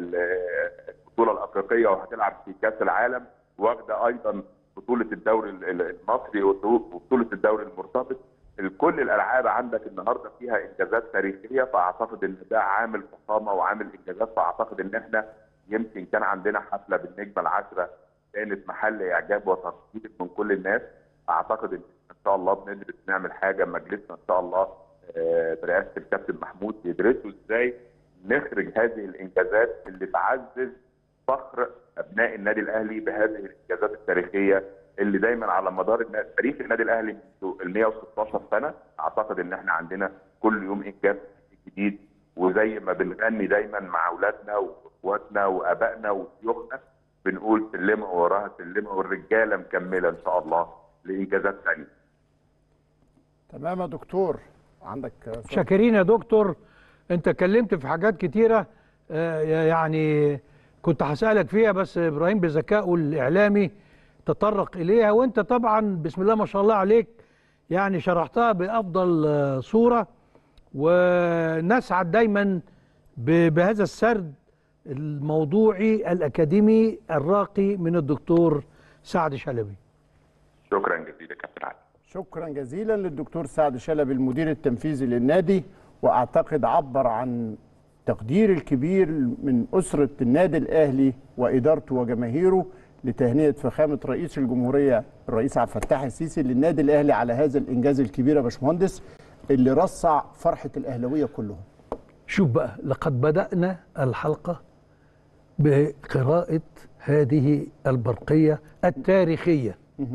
البطوله الافريقيه وهتلعب في كاس العالم واخده ايضا بطوله الدوري المصري وبطوله الدوري المرتبط كل الالعاب عندك النهارده فيها انجازات تاريخيه فاعتقد ان ده عامل فخامه وعامل انجازات فاعتقد ان احنا يمكن كان عندنا حفله بالنجمه العاشره كانت محل اعجاب وتقدير من كل الناس اعتقد ان ان شاء الله بندرس نعمل حاجه مجلسنا ان شاء الله آه، برئاسه الكابتن محمود يدرسوا ازاي نخرج هذه الانجازات اللي تعزز فخر ابناء النادي الاهلي بهذه الانجازات التاريخيه اللي دايما على مدار النا- تاريخ النادي الاهلي منذ ال 116 سنه اعتقد ان احنا عندنا كل يوم انجاز جديد وزي ما بنغني دايما مع اولادنا واخواتنا وابائنا وشيوخنا بنقول سلمه وراها سلمه والرجاله مكمله ان شاء الله لانجازات ثانيه
تمام يا دكتور عندك سؤال؟
شاكرين يا دكتور انت اتكلمت في حاجات كتيره آه، يعني كنت هسالك فيها بس ابراهيم بذكائه الاعلامي تطرق اليها وانت طبعا بسم الله ما شاء الله عليك يعني شرحتها بافضل آه، صوره ونسعد دايما ب- بهذا السرد الموضوعي الاكاديمي الراقي من الدكتور سعد شلبي
شكرا جزيلا كابتن علي
شكرا جزيلا للدكتور سعد شلبي المدير التنفيذي للنادي واعتقد عبر عن تقدير الكبير من اسره النادي الاهلي وادارته وجماهيره لتهنئه فخامه رئيس الجمهوريه الرئيس عبد الفتاح السيسي للنادي الاهلي على هذا الانجاز الكبير يا باشمهندس اللي رصع فرحه الاهلاويه كلهم.
شوف بقى لقد بدأنا الحلقة بقراءة هذه البرقية التاريخية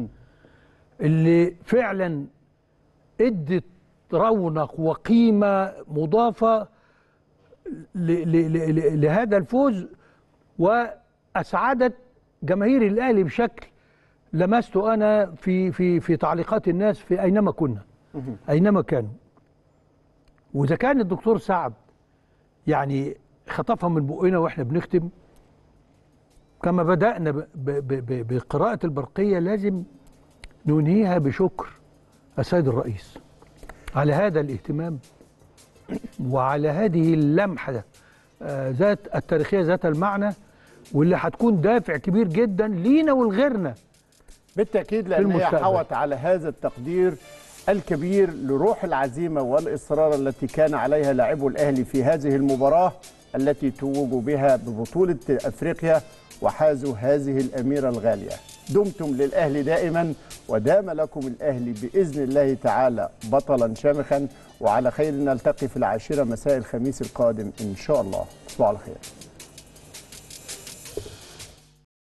اللي فعلا ادت رونق وقيمة مضافة ل- ل- ل- لهذا الفوز وأسعدت جماهير الأهلي بشكل لمسته أنا في في في تعليقات الناس في أينما كنا أينما كانوا وإذا كان الدكتور سعد يعني خطفها من بقنا واحنا بنختم كما بدأنا ب- ب- ب- بقراءة البرقية لازم ننهيها بشكر السيد الرئيس على هذا الاهتمام وعلى هذه اللمحة آه، ذات التاريخية ذات المعنى واللي هتكون دافع كبير جدا لينا ولغيرنا
بالتاكيد لان هي
المستقبل.
حوت على هذا التقدير الكبير لروح العزيمه والاصرار التي كان عليها لاعبو الاهلي في هذه المباراه التي توجوا بها ببطوله افريقيا وحازوا هذه الاميره الغاليه. دمتم للاهلي دائما ودام لكم الاهلي باذن الله تعالى بطلا شامخا وعلى خير نلتقي في العاشره مساء الخميس القادم ان شاء الله. تصبحوا على خير.